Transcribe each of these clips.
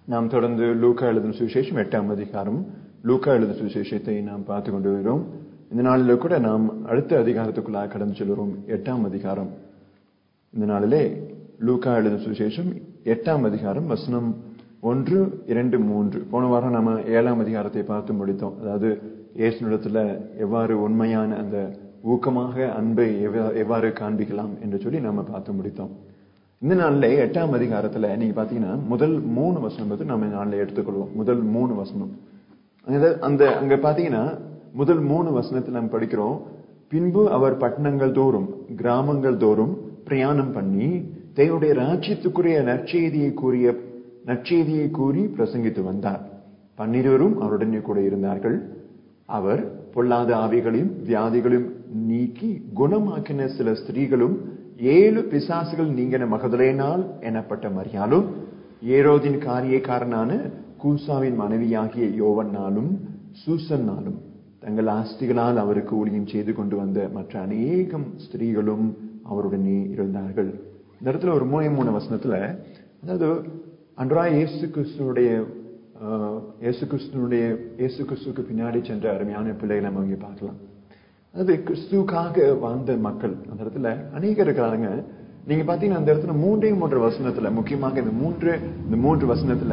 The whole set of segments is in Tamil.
நாம் தொடர்ந்து லூக்கா எழுதும் சுவிசேஷம் எட்டாம் அதிகாரம் லூக்கா எழுதும் சுவிசேஷத்தை நாம் பார்த்து கொண்டு வருகிறோம் இந்த நாளில் கூட நாம் அடுத்த அதிகாரத்துக்குள்ளாக கடந்து செல்கிறோம் எட்டாம் அதிகாரம் இந்த நாளிலே லூக்கா எழுதும் சுவிசேஷம் எட்டாம் அதிகாரம் வசனம் ஒன்று இரண்டு மூன்று போன வாரம் நம்ம ஏழாம் அதிகாரத்தை பார்த்து முடித்தோம் அதாவது இயேசுனிடத்துல எவ்வாறு உண்மையான அந்த ஊக்கமாக அன்பை எவ்வா- எவ்வாறு காண்பிக்கலாம் என்று சொல்லி நம்ம பார்த்து முடித்தோம் இந்த நாள்ல எட்டாம் அதிகாரத்துல நீங்க பாத்தீங்கன்னா முதல் மூணு வசனம் வந்து நம்ம இந்த நாள்ல எடுத்துக்கொள்வோம் முதல் மூணு வசனம் அங்க அந்த அங்க பாத்தீங்கன்னா முதல் மூணு வசனத்தில் நம்ம படிக்கிறோம் பின்பு அவர் பட்டணங்கள் தோறும் கிராமங்கள் தோறும் பிரயாணம் பண்ணி தேவனுடைய ராஜ்யத்துக்குரிய நற்செய்தியை கூறிய நற்செய்தியை கூறி பிரசங்கித்து வந்தார் பன்னிருவரும் அவருடனே கூட இருந்தார்கள் அவர் பொல்லாத ஆவிகளையும் வியாதிகளையும் நீக்கி குணமாக்கின சில ஸ்திரீகளும் ஏழு பிசாசுகள் நீங்கின மகதலேனால் எனப்பட்ட மரியாலும் ஏரோதின் காரியக்காரனான கூசாவின் மனைவியாகிய யோவன்னாலும் சூசன்னாலும் தங்கள் ஆஸ்திகளால் அவருக்கு ஊழியம் செய்து கொண்டு வந்த மற்ற அநேகம் ஸ்திரீகளும் அவருடனே இருந்தார்கள் இந்த இடத்துல ஒரு மூணு மூணு வசனத்துல அதாவது அன்றா இயேசு கிறிஸ்துடைய ஆஹ், இயேசு கிறிஸ்துனுடைய இயேசு கிறிஸ்துவுக்கு பின்னாடி சென்ற அருமையான பிள்ளைகளை நம்ம இங்க பார்க்கலாம் அதாவது கிறிஸ்துவுக்காக வாழ்ந்த மக்கள் அந்த இடத்துல அநேகர் இருக்கிறாங்க நீங்க பாத்தீங்கன்னா அந்த இடத்துல மூன்றே மூன்று வசனத்துல முக்கியமாக இந்த மூன்று இந்த மூன்று வசனத்துல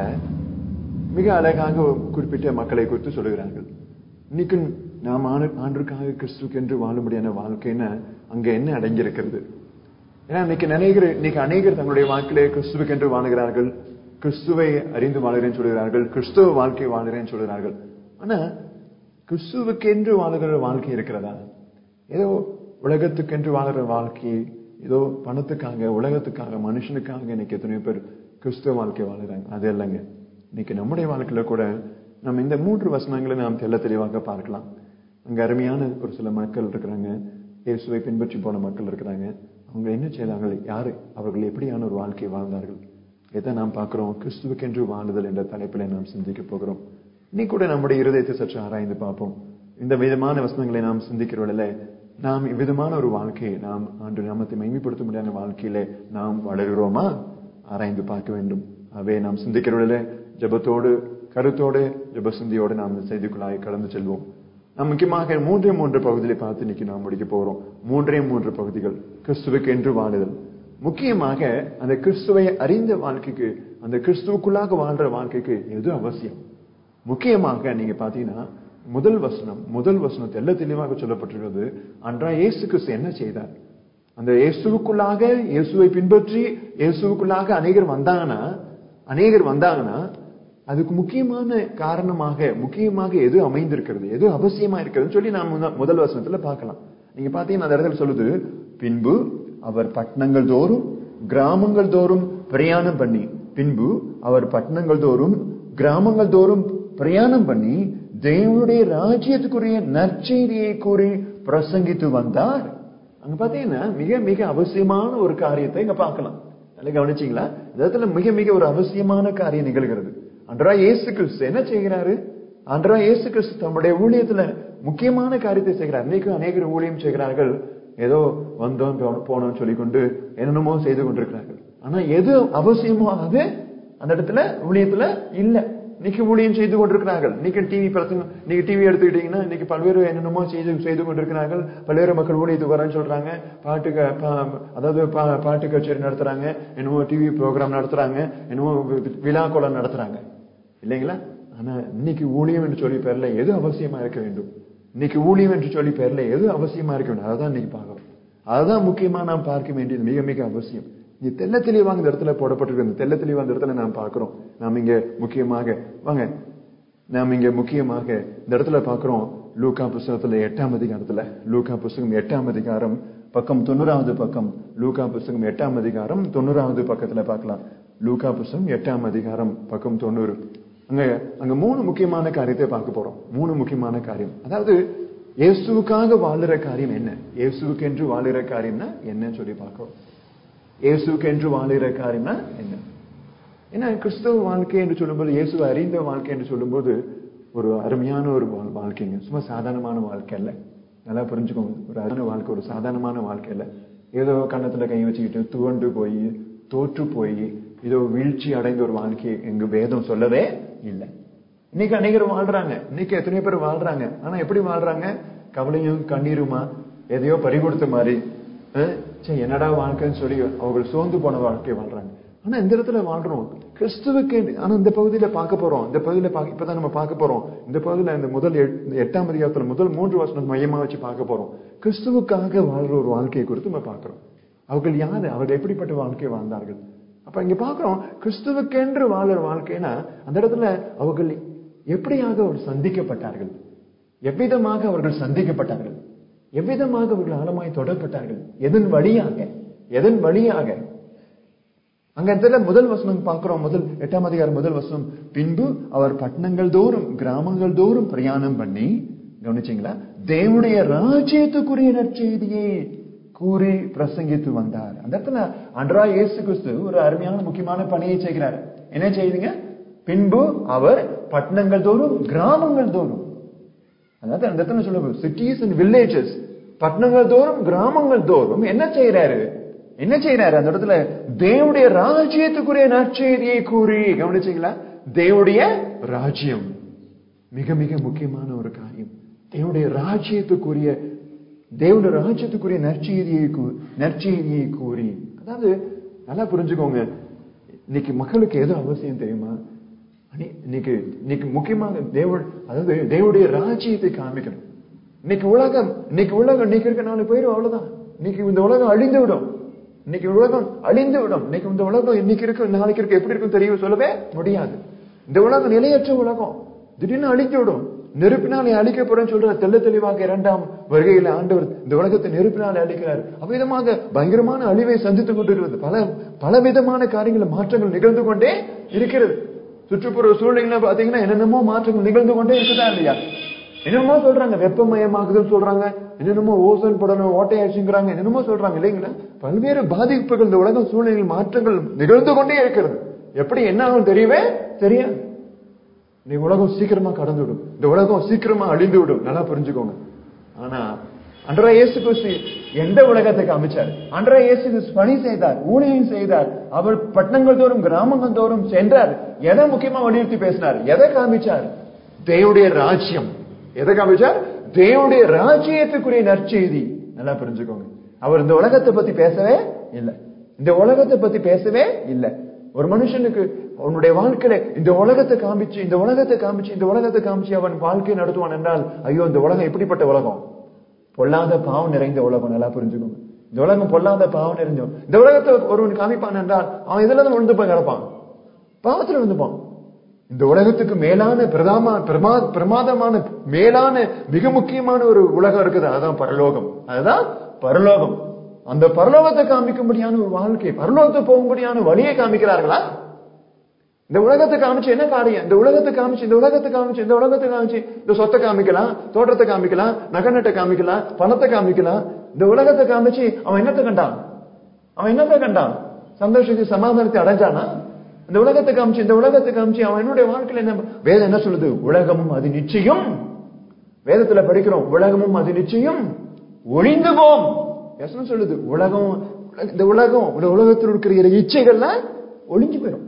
மிக அழகாக குறிப்பிட்ட மக்களை குறித்து சொல்லுகிறார்கள் இன்னைக்கு நாம் ஆண்டு- ஆண்டுக்காக கிறிஸ்துக்கு என்று வாழும்படியான வாழ்க்கைன்னு அங்க என்ன அடங்கியிருக்கிறது ஏன்னா இன்னைக்கு அநேகர் இன்னைக்கு அநேகர் தங்களுடைய வாழ்க்கையிலே கிறிஸ்துவுக்கு என்று வாழுகிறார்கள் கிறிஸ்துவை அறிந்து வாழுகிறேன்னு சொல்கிறார்கள் கிறிஸ்துவ வாழ்க்கை வாழுகிறேன்னு சொல்கிறார்கள் ஆனா கிறிஸ்துவுக்கென்று வாழுகிற வாழ்க்கை இருக்கிறதா ஏதோ உலகத்துக்கென்று வாழுகிற வாழ்க்கை ஏதோ பணத்துக்காக உலகத்துக்காக மனுஷனுக்காக இன்னைக்கு எத்தனையோ பேர் கிறிஸ்துவ வாழ்க்கை வாழுறாங்க அது இல்லைங்க இன்னைக்கு நம்முடைய வாழ்க்கையில கூட நம்ம இந்த மூன்று வசனங்களை நாம் தெள்ள தெளிவாக பார்க்கலாம் அங்க அருமையான ஒரு சில மக்கள் இருக்கிறாங்க இயேசுவை பின்பற்றி போன மக்கள் இருக்கிறாங்க அவங்க என்ன செய்தார்கள் யாரு அவர்கள் எப்படியான ஒரு வாழ்க்கை வாழ்ந்தார்கள் எதை நாம் பார்க்கிறோம் கிறிஸ்துவுக்கென்று வாழுதல் என்ற தலைப்பில் நாம் சிந்திக்க போகிறோம் இன்னைக்கு கூட நம்முடைய இருதயத்தை சற்று ஆராய்ந்து பார்ப்போம் இந்த விதமான வசனங்களை நாம் சிந்திக்கிறவர்கள நாம் இவ்விதமான ஒரு வாழ்க்கையை நாம் ஆண்டு நாமத்தை மைமைப்படுத்த முடியாத வாழ்க்கையில நாம் வளர்கிறோமா ஆராய்ந்து பார்க்க வேண்டும் அவை நாம் சிந்திக்கிறவர்கள ஜெபத்தோடு கருத்தோடு ஜெபசிந்தியோடு நாம் இந்த செய்திக்குள்ளாய் கடந்து செல்வோம் நாம் முக்கியமாக மூன்றே மூன்று பகுதிகளை பார்த்து இன்னைக்கு நாம் முடிக்க போறோம் மூன்றே மூன்று பகுதிகள் கிறிஸ்துவுக்கு என்று வாழுதல் முக்கியமாக அந்த கிறிஸ்துவை அறிந்த வாழ்க்கைக்கு அந்த கிறிஸ்துவுக்குள்ளாக வாழ்ற வாழ்க்கைக்கு எது அவசியம் முக்கியமாக நீங்க பாத்தீங்கன்னா முதல் வசனம் முதல் வசனம் தெள்ள தெளிவாக சொல்லப்பட்டிருக்கிறது அன்றா இயேசு கிறிஸ்து என்ன செய்தார் அந்த இயேசுவுக்குள்ளாக இயேசுவை பின்பற்றி இயேசுவுக்குள்ளாக அநேகர் வந்தாங்கன்னா அநேகர் வந்தாங்கன்னா அதுக்கு முக்கியமான காரணமாக முக்கியமாக எது அமைந்திருக்கிறது எது அவசியமா இருக்கிறதுன்னு சொல்லி நாம் முத- முதல் வசனத்துல பார்க்கலாம் நீங்க பாத்தீங்கன்னா அந்த இடத்துல சொல்லுது பின்பு அவர் பட்டணங்கள் தோறும் கிராமங்கள் தோறும் பிரயாணம் பண்ணி பின்பு அவர் பட்டணங்கள் தோறும் கிராமங்கள் தோறும் பிரயாணம் பண்ணி தேவனுடைய ராஜ்யத்துக்குரிய நற்செய்தியை கூறி பிரசங்கித்து வந்தார் அங்க பாத்தீங்கன்னா மிக மிக அவசியமான ஒரு காரியத்தை இங்க பார்க்கலாம் நல்லா கவனிச்சீங்களா இந்த இடத்துல மிக மிக ஒரு அவசியமான காரியம் நிகழ்கிறது அன்றா இயேசு கிறிஸ்து என்ன செய்கிறாரு அன்றா இயேசு கிறிஸ்து தம்முடைய ஊழியத்துல முக்கியமான காரியத்தை செய்கிறார் இன்னைக்கு அநேகர் ஊழியம் செய்கிறார்கள் ஏதோ வந்தோம் போ- போனோம் சொல்லிக்கொண்டு என்னென்னமோ செய்து கொண்டிருக்கிறார்கள் ஆனா எது அவசியமோ அது அந்த இடத்துல ஊழியத்துல இல்ல இன்னைக்கு ஊழியம் செய்து கொண்டிருக்கிறார்கள் இன்னைக்கு டிவி பிரசங்க நீங்க டிவி எடுத்துக்கிட்டீங்கன்னா இன்னைக்கு பல்வேறு என்னென்னமோ செய்து செய்து கொண்டிருக்கிறார்கள் பல்வேறு மக்கள் ஊழியத்துக்கு வரேன்னு சொல்றாங்க பாட்டு க- பா- அதாவது பா- பாட்டு கச்சேரி நடத்துறாங்க என்னமோ டிவி ப்ரோக்ராம் நடத்துறாங்க என்னமோ வி- விழா கோலம் நடத்துறாங்க இல்லைங்களா ஆனா இன்னைக்கு ஊழியம் என்று சொல்லி பேர்ல எது அவசியமா இருக்க வேண்டும் இன்னைக்கு ஊழியம் என்று சொல்லி பேர்ல எது அவசியமா இருக்க வேண்டும் அதான் இன்னைக்கு பார்க்கிறோம் அதுதான் முக்கியமா நாம் பார்க்க வேண்டியது மிக மிக அவசியம் இங்க தெள்ள தெளிவாக இந்த இடத்துல போடப்பட்டிருக்க இந்த தெள்ள தெளிவாக இந்த இடத்துல நாம் பார்க்கிறோம் நாம் இங்க முக்கியமாக வாங்க நாம் இங்க முக்கியமாக இந்த இடத்துல பார்க்கிறோம் லூக்கா புஸ்தகத்துல எட்டாம் அதிகாரத்துல லூக்கா புஸ்தகம் எட்டாம் அதிகாரம் பக்கம் தொண்ணூறாவது பக்கம் லூக்கா புஸ்தகம் எட்டாம் அதிகாரம் தொண்ணூறாவது பக்கத்துல பார்க்கலாம் லூக்கா புஸ்தகம் எட்டாம் அதிகாரம் பக்கம் தொண்ணூறு அங்க அங்க மூணு முக்கியமான காரியத்தை பார்க்க போறோம் மூணு முக்கியமான காரியம் அதாவது இயேசுவுக்காக வாழுற காரியம் என்ன இயேசுவுக்கென்று வாழுற காரியம்னா என்னன்னு சொல்லி பார்க்கிறோம் இயேசுக்கென்று வாழுகிற காரியம்னா என்ன ஏன்னா கிறிஸ்தவ வாழ்க்கை என்று சொல்லும்போது இயேசுவை அறிந்த வாழ்க்கை என்று சொல்லும்போது ஒரு அருமையான ஒரு வாழ்- வாழ்க்கைங்க சும்மா சாதாரணமான வாழ்க்கை அல்ல நல்லா புரிஞ்சுக்கோங்க ஒரு அருமையான வாழ்க்கை ஒரு சாதாரணமான வாழ்க்கை இல்ல ஏதோ கன்னத்துல கை வச்சுக்கிட்டு துவண்டு போய் தோற்று போய் இதோ வீழ்ச்சி அடைந்த ஒரு வாழ்க்கையை எங்க வேதம் சொல்லவே இல்லை இன்னைக்கு அநேகர் வாழ்றாங்க இன்னைக்கு எத்தனையோ பேர் வாழ்றாங்க ஆனா எப்படி வாழ்றாங்க கவலையும் கண்ணீருமா எதையோ பறிகொடுத்த மாதிரி அஹ், சே என்னடா வாழ்க்கைன்னு சொல்லி அவர்கள் சோர்ந்து போன வாழ்க்கையை வாழ்றாங்க ஆனா இந்த இடத்துல வாழ்றோம் கிறிஸ்துவுக்கு ஆனா இந்த பகுதியில பார்க்க போறோம் இந்த பகுதியில பார்க்க- இப்பதான் நம்ம பார்க்க போறோம் இந்த பகுதியில இந்த முதல் எட்- இந்த எட்டாம் அதிகாரத்துல முதல் மூன்று வருஷம் மையமா வச்சு பார்க்க போறோம் கிறிஸ்துவுக்காக வாழ்ற ஒரு வாழ்க்கையை குறித்து நம்ம பார்க்கிறோம் அவர்கள் யாரு அவர்கள் எப்படிப்பட்ட வாழ்க்கை வாழ்ந்தார்கள் அப்ப இங்க பார்க்கிறோம் கிறிஸ்துவுக்கென்று வாழற வாழ்க்கைனா அந்த இடத்துல அவர்கள் எப்படியாக அவர் சந்திக்கப்பட்டார்கள் எவ்விதமாக அவர்கள் சந்திக்கப்பட்டார்கள் எவ்விதமாக அவர்கள் ஆழமாய் தொடரப்பட்டார்கள் எதன் வழியாக எதன் வழியாக அங்க இடத்துல முதல் வசனம் பார்க்கிறோம் முதல் எட்டாம் அதிகாரம் முதல் வசனம் பின்பு அவர் பட்டணங்கள் தோறும் கிராமங்கள் தோறும் பிரயாணம் பண்ணி கவனிச்சீங்களா தேவனுடைய ராஜ்யத்துக்குரிய நற்செய்தியை கூறி பிரசங்கித்து வந்தார் அந்த இடத்துல அன்றா இயேசு கிறிஸ்து ஒரு அருமையான முக்கியமான பணியை செய்கிறார் என்ன செய்யுதுங்க பின்பு அவர் பட்டணங்கள் தோறும் கிராமங்கள் தோறும் அதாவது அந்த இடத்துல சொல்ல சிட்டிஸ் அண்ட் வில்லேஜஸ் பட்டணங்கள் தோறும் கிராமங்கள் தோறும் என்ன செய்யறாரு என்ன செய்யறாரு அந்த இடத்துல தேவனுடைய ராஜ்யத்துக்குரிய நற்செய்தியை கூறி கவனிச்சீங்களா தேவனுடைய ராஜ்யம் மிக மிக முக்கியமான ஒரு காரியம் தேவனுடைய ராஜ்யத்துக்குரிய தேவனுடைய ராஜ்யத்துக்குரிய நற்செய்தியை கூ- நற்செய்தியை கூறி அதாவது நல்லா புரிஞ்சுக்கோங்க இன்னைக்கு மக்களுக்கு எது அவசியம் தெரியுமா அனி- இன்னைக்கு இன்னைக்கு முக்கியமாக தேவ அதாவது தேவனுடைய ராஜ்யத்தை காமிக்கணும் இன்னைக்கு உலகம் இன்னைக்கு உலகம் இன்னைக்கு இருக்க நாலு பேரும் அவ்வளவுதான் இன்னைக்கு இந்த உலகம் அழிந்து விடும் இன்னைக்கு உலகம் அழிந்து விடும் இன்னைக்கு இந்த உலகம் இன்னைக்கு இருக்கு நாளைக்கு இருக்கு எப்படி இருக்கும் தெரியும் சொல்லவே முடியாது இந்த உலகம் நிலையற்ற உலகம் திடீர்னு அழிந்து விடும் நெருப்பினாலே அழிக்கப்படும் சொல்ற தெள்ள தெளிவாக இரண்டாம் வருகையில ஆண்டவர் இந்த உலகத்தை நெருப்பினாலே அழிக்கிறார் அவ்விதமாக பயங்கரமான அழிவை சந்தித்துக் கொண்டிருக்கிறது பல பல விதமான காரியங்கள் மாற்றங்கள் நிகழ்ந்து கொண்டே இருக்கிறது சுற்றுப்புற சூழ்நிலை பாத்தீங்கன்னா என்னென்னமோ மாற்றங்கள் நிகழ்ந்து கொண்டே இருக்குதா இல்லையா என்னென்னமோ சொல்றாங்க வெப்பமயமாகுதுன்னு சொல்றாங்க என்னென்னமோ ஓசோன் படணும் ஓட்டையாச்சுங்கிறாங்க என்னென்னமோ சொல்றாங்க இல்லைங்களா பல்வேறு பாதிப்புகள் இந்த உலக சூழ்நிலையில் மாற்றங்கள் நிகழ்ந்து கொண்டே இருக்கிறது எப்படி என்ன ஆகும் தெரியவே தெரியாது இந்த உலகம் சீக்கிரமா கடந்து விடும் இந்த உலகம் சீக்கிரமா அழிந்து விடும் நல்லா புரிஞ்சுக்கோங்க ஆனா அன்றா இயேசு கிறிஸ்து எந்த உலகத்தை காமிச்சார் அன்றா இயேசு கிறிஸ்து பணி செய்தார் ஊழியம் செய்தார் அவர் பட்டணங்கள் தோறும் கிராமங்கள் தோறும் சென்றார் எதை முக்கியமா வலியுறுத்தி பேசினார் எதை காமிச்சார் தேவனுடைய ராஜ்யம் எதை காமிச்சார் தேவனுடைய ராஜ்யத்துக்குரிய நற்செய்தி நல்லா புரிஞ்சுக்கோங்க அவர் இந்த உலகத்தை பத்தி பேசவே இல்லை இந்த உலகத்தை பத்தி பேசவே இல்லை ஒரு மனுஷனுக்கு அவனுடைய வாழ்க்கையில இந்த உலகத்தை காமிச்சு இந்த உலகத்தை காமிச்சு இந்த உலகத்தை காமிச்சு அவன் வாழ்க்கை நடத்துவான் என்றால் ஐயோ இந்த உலகம் எப்படிப்பட்ட உலகம் பொல்லாத பாவம் நிறைந்த உலகம் நல்லா புரிஞ்சுக்கோங்க இந்த உலகம் பொல்லாத பாவம் நிறைஞ்ச இந்த உலகத்தை ஒருவன் காமிப்பான் என்றால் அவன் இதுல தான் விழுந்து போய் கிடப்பான் பாவத்துல விழுந்துப்பான் இந்த உலகத்துக்கு மேலான பிரதாம பிரமா பிரமாதமான மேலான மிக முக்கியமான ஒரு உலகம் இருக்குது அதுதான் பரலோகம் அதுதான் பரலோகம் அந்த பரலோகத்தை காமிக்கும்படியான ஒரு வாழ்க்கை பரலோகத்தை போகும்படியான வழியை காமிக்கிறார்களா இந்த உலகத்தை காமிச்சு என்ன காரியம் இந்த உலகத்தை காமிச்சு இந்த உலகத்தை காமிச்சு இந்த உலகத்தை காமிச்சு இந்த சொத்தை காமிக்கலாம் தோட்டத்தை காமிக்கலாம் நகநட்டை காமிக்கலாம் பணத்தை காமிக்கலாம் இந்த உலகத்தை காமிச்சு அவன் என்னத்தை கண்டான் அவன் என்னத்தை கண்டான் சந்தோஷத்தை சமாதானத்தை அடைஞ்சானா இந்த உலகத்தை காமிச்சு இந்த உலகத்தை காமிச்சு அவன் என்னுடைய வாழ்க்கையில என்ன வேதம் என்ன சொல்லுது உலகமும் அது நிச்சயம் வேதத்துல படிக்கிறோம் உலகமும் அது நிச்சயம் ஒழிந்து போம் வசனம் சொல்லுது உலகம் இந்த உலகம் இந்த உலகத்தில் இருக்கிற இச்சைகள்லாம் ஒளிஞ்சு போயிடும்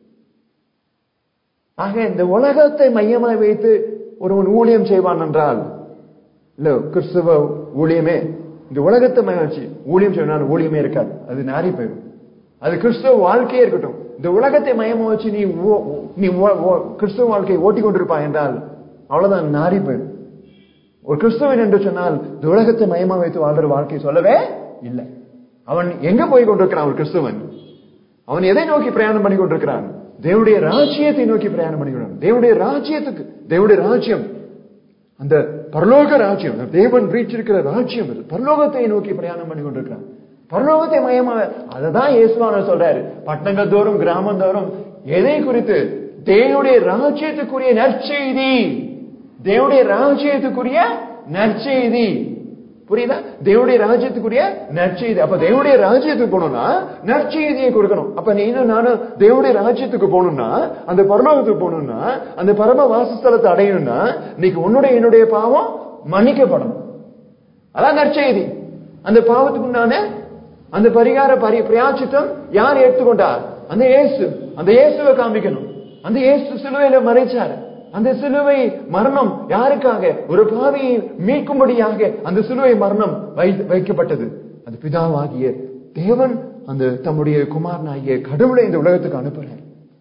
ஆக இந்த உலகத்தை மையமாய் வைத்து ஒருவன் ஊழியம் செய்வான் என்றால் இல்ல கிறிஸ்தவ ஊழியமே இந்த உலகத்தை மையம் வச்சு ஊழியம் செய்யணும் ஊழியமே இருக்காது அது நாரி போயிடும் அது கிறிஸ்தவ வாழ்க்கையே இருக்கட்டும் இந்த உலகத்தை மையமா வச்சு நீ ஓ- நீ ஓ- ஓ- கிறிஸ்தவ வாழ்க்கையை ஓட்டி கொண்டிருப்பாய் என்றால் அவ்வளவுதான் நாரி போயிடும் ஒரு கிறிஸ்தவன் என்று சொன்னால் இந்த உலகத்தை மையமா வைத்து வாழ்ற வாழ்க்கை சொல்லவே இல்லை அவன் எங்க போய் கொண்டிருக்கிறான் ஒரு கிறிஸ்தவன் அவன் எதை நோக்கி பிரயாணம் பண்ணி கொண்டிருக்கிறான் தேவனுடைய ராஜ்யத்தை நோக்கி பிரயாணம் பண்ணி கொண்டிருக்கிறான் தேவனுடைய ராஜ்யத்துக்கு தேவனுடைய ராஜ்யம் அந்த பரலோக ராஜ்யம் அந்த தேவன் வீற்றிருக்கிற ராஜ்யம் அது பரலோகத்தை நோக்கி பிரயாணம் பண்ணி கொண்டிருக்கிறான் பரலோகத்தை மையமாக அததான் இயேசுவான சொல்றாரு பட்டணங்கள் தோறும் கிராமம் தோறும் எதை குறித்து தேவனுடைய ராஜ்யத்துக்குரிய நற்செய்தி தேவனுடைய ராஜ்யத்துக்குரிய நற்செய்தி புரியுதா தேவனுடைய ராஜ்யத்துக்குரிய நற்செய்தி அப்ப தேவனுடைய ராஜ்யத்துக்கு போகணும்னா நற்செய்தியை கொடுக்கணும் அப்ப நீனும் நானும் தேவனுடைய ராஜ்யத்துக்கு போகணும்னா அந்த பரலோகத்துக்கு போகணும்னா அந்த பரம வாசஸ்தலத்தை அடையணும்னா இன்னைக்கு உன்னுடைய என்னுடைய பாவம் மன்னிக்கப்படணும் அதான் நற்செய்தி அந்த பாவத்துக்கு உண்டான அந்த பரிகார பரி பிரயாச்சித்தம் யார் ஏற்றுக்கொண்டார் அந்த இயேசு அந்த இயேசுவை காமிக்கணும் அந்த இயேசு சிலுவையில மறைச்சாரு அந்த சிலுவை மரணம் யாருக்காக ஒரு பாவியை மீட்கும்படியாக அந்த சிலுவை மரணம் வை- வைக்கப்பட்டது அது பிதாவாகிய தேவன் அந்த தம்முடைய குமாரனாகிய கடவுளை இந்த உலகத்துக்கு அனுப்புறார்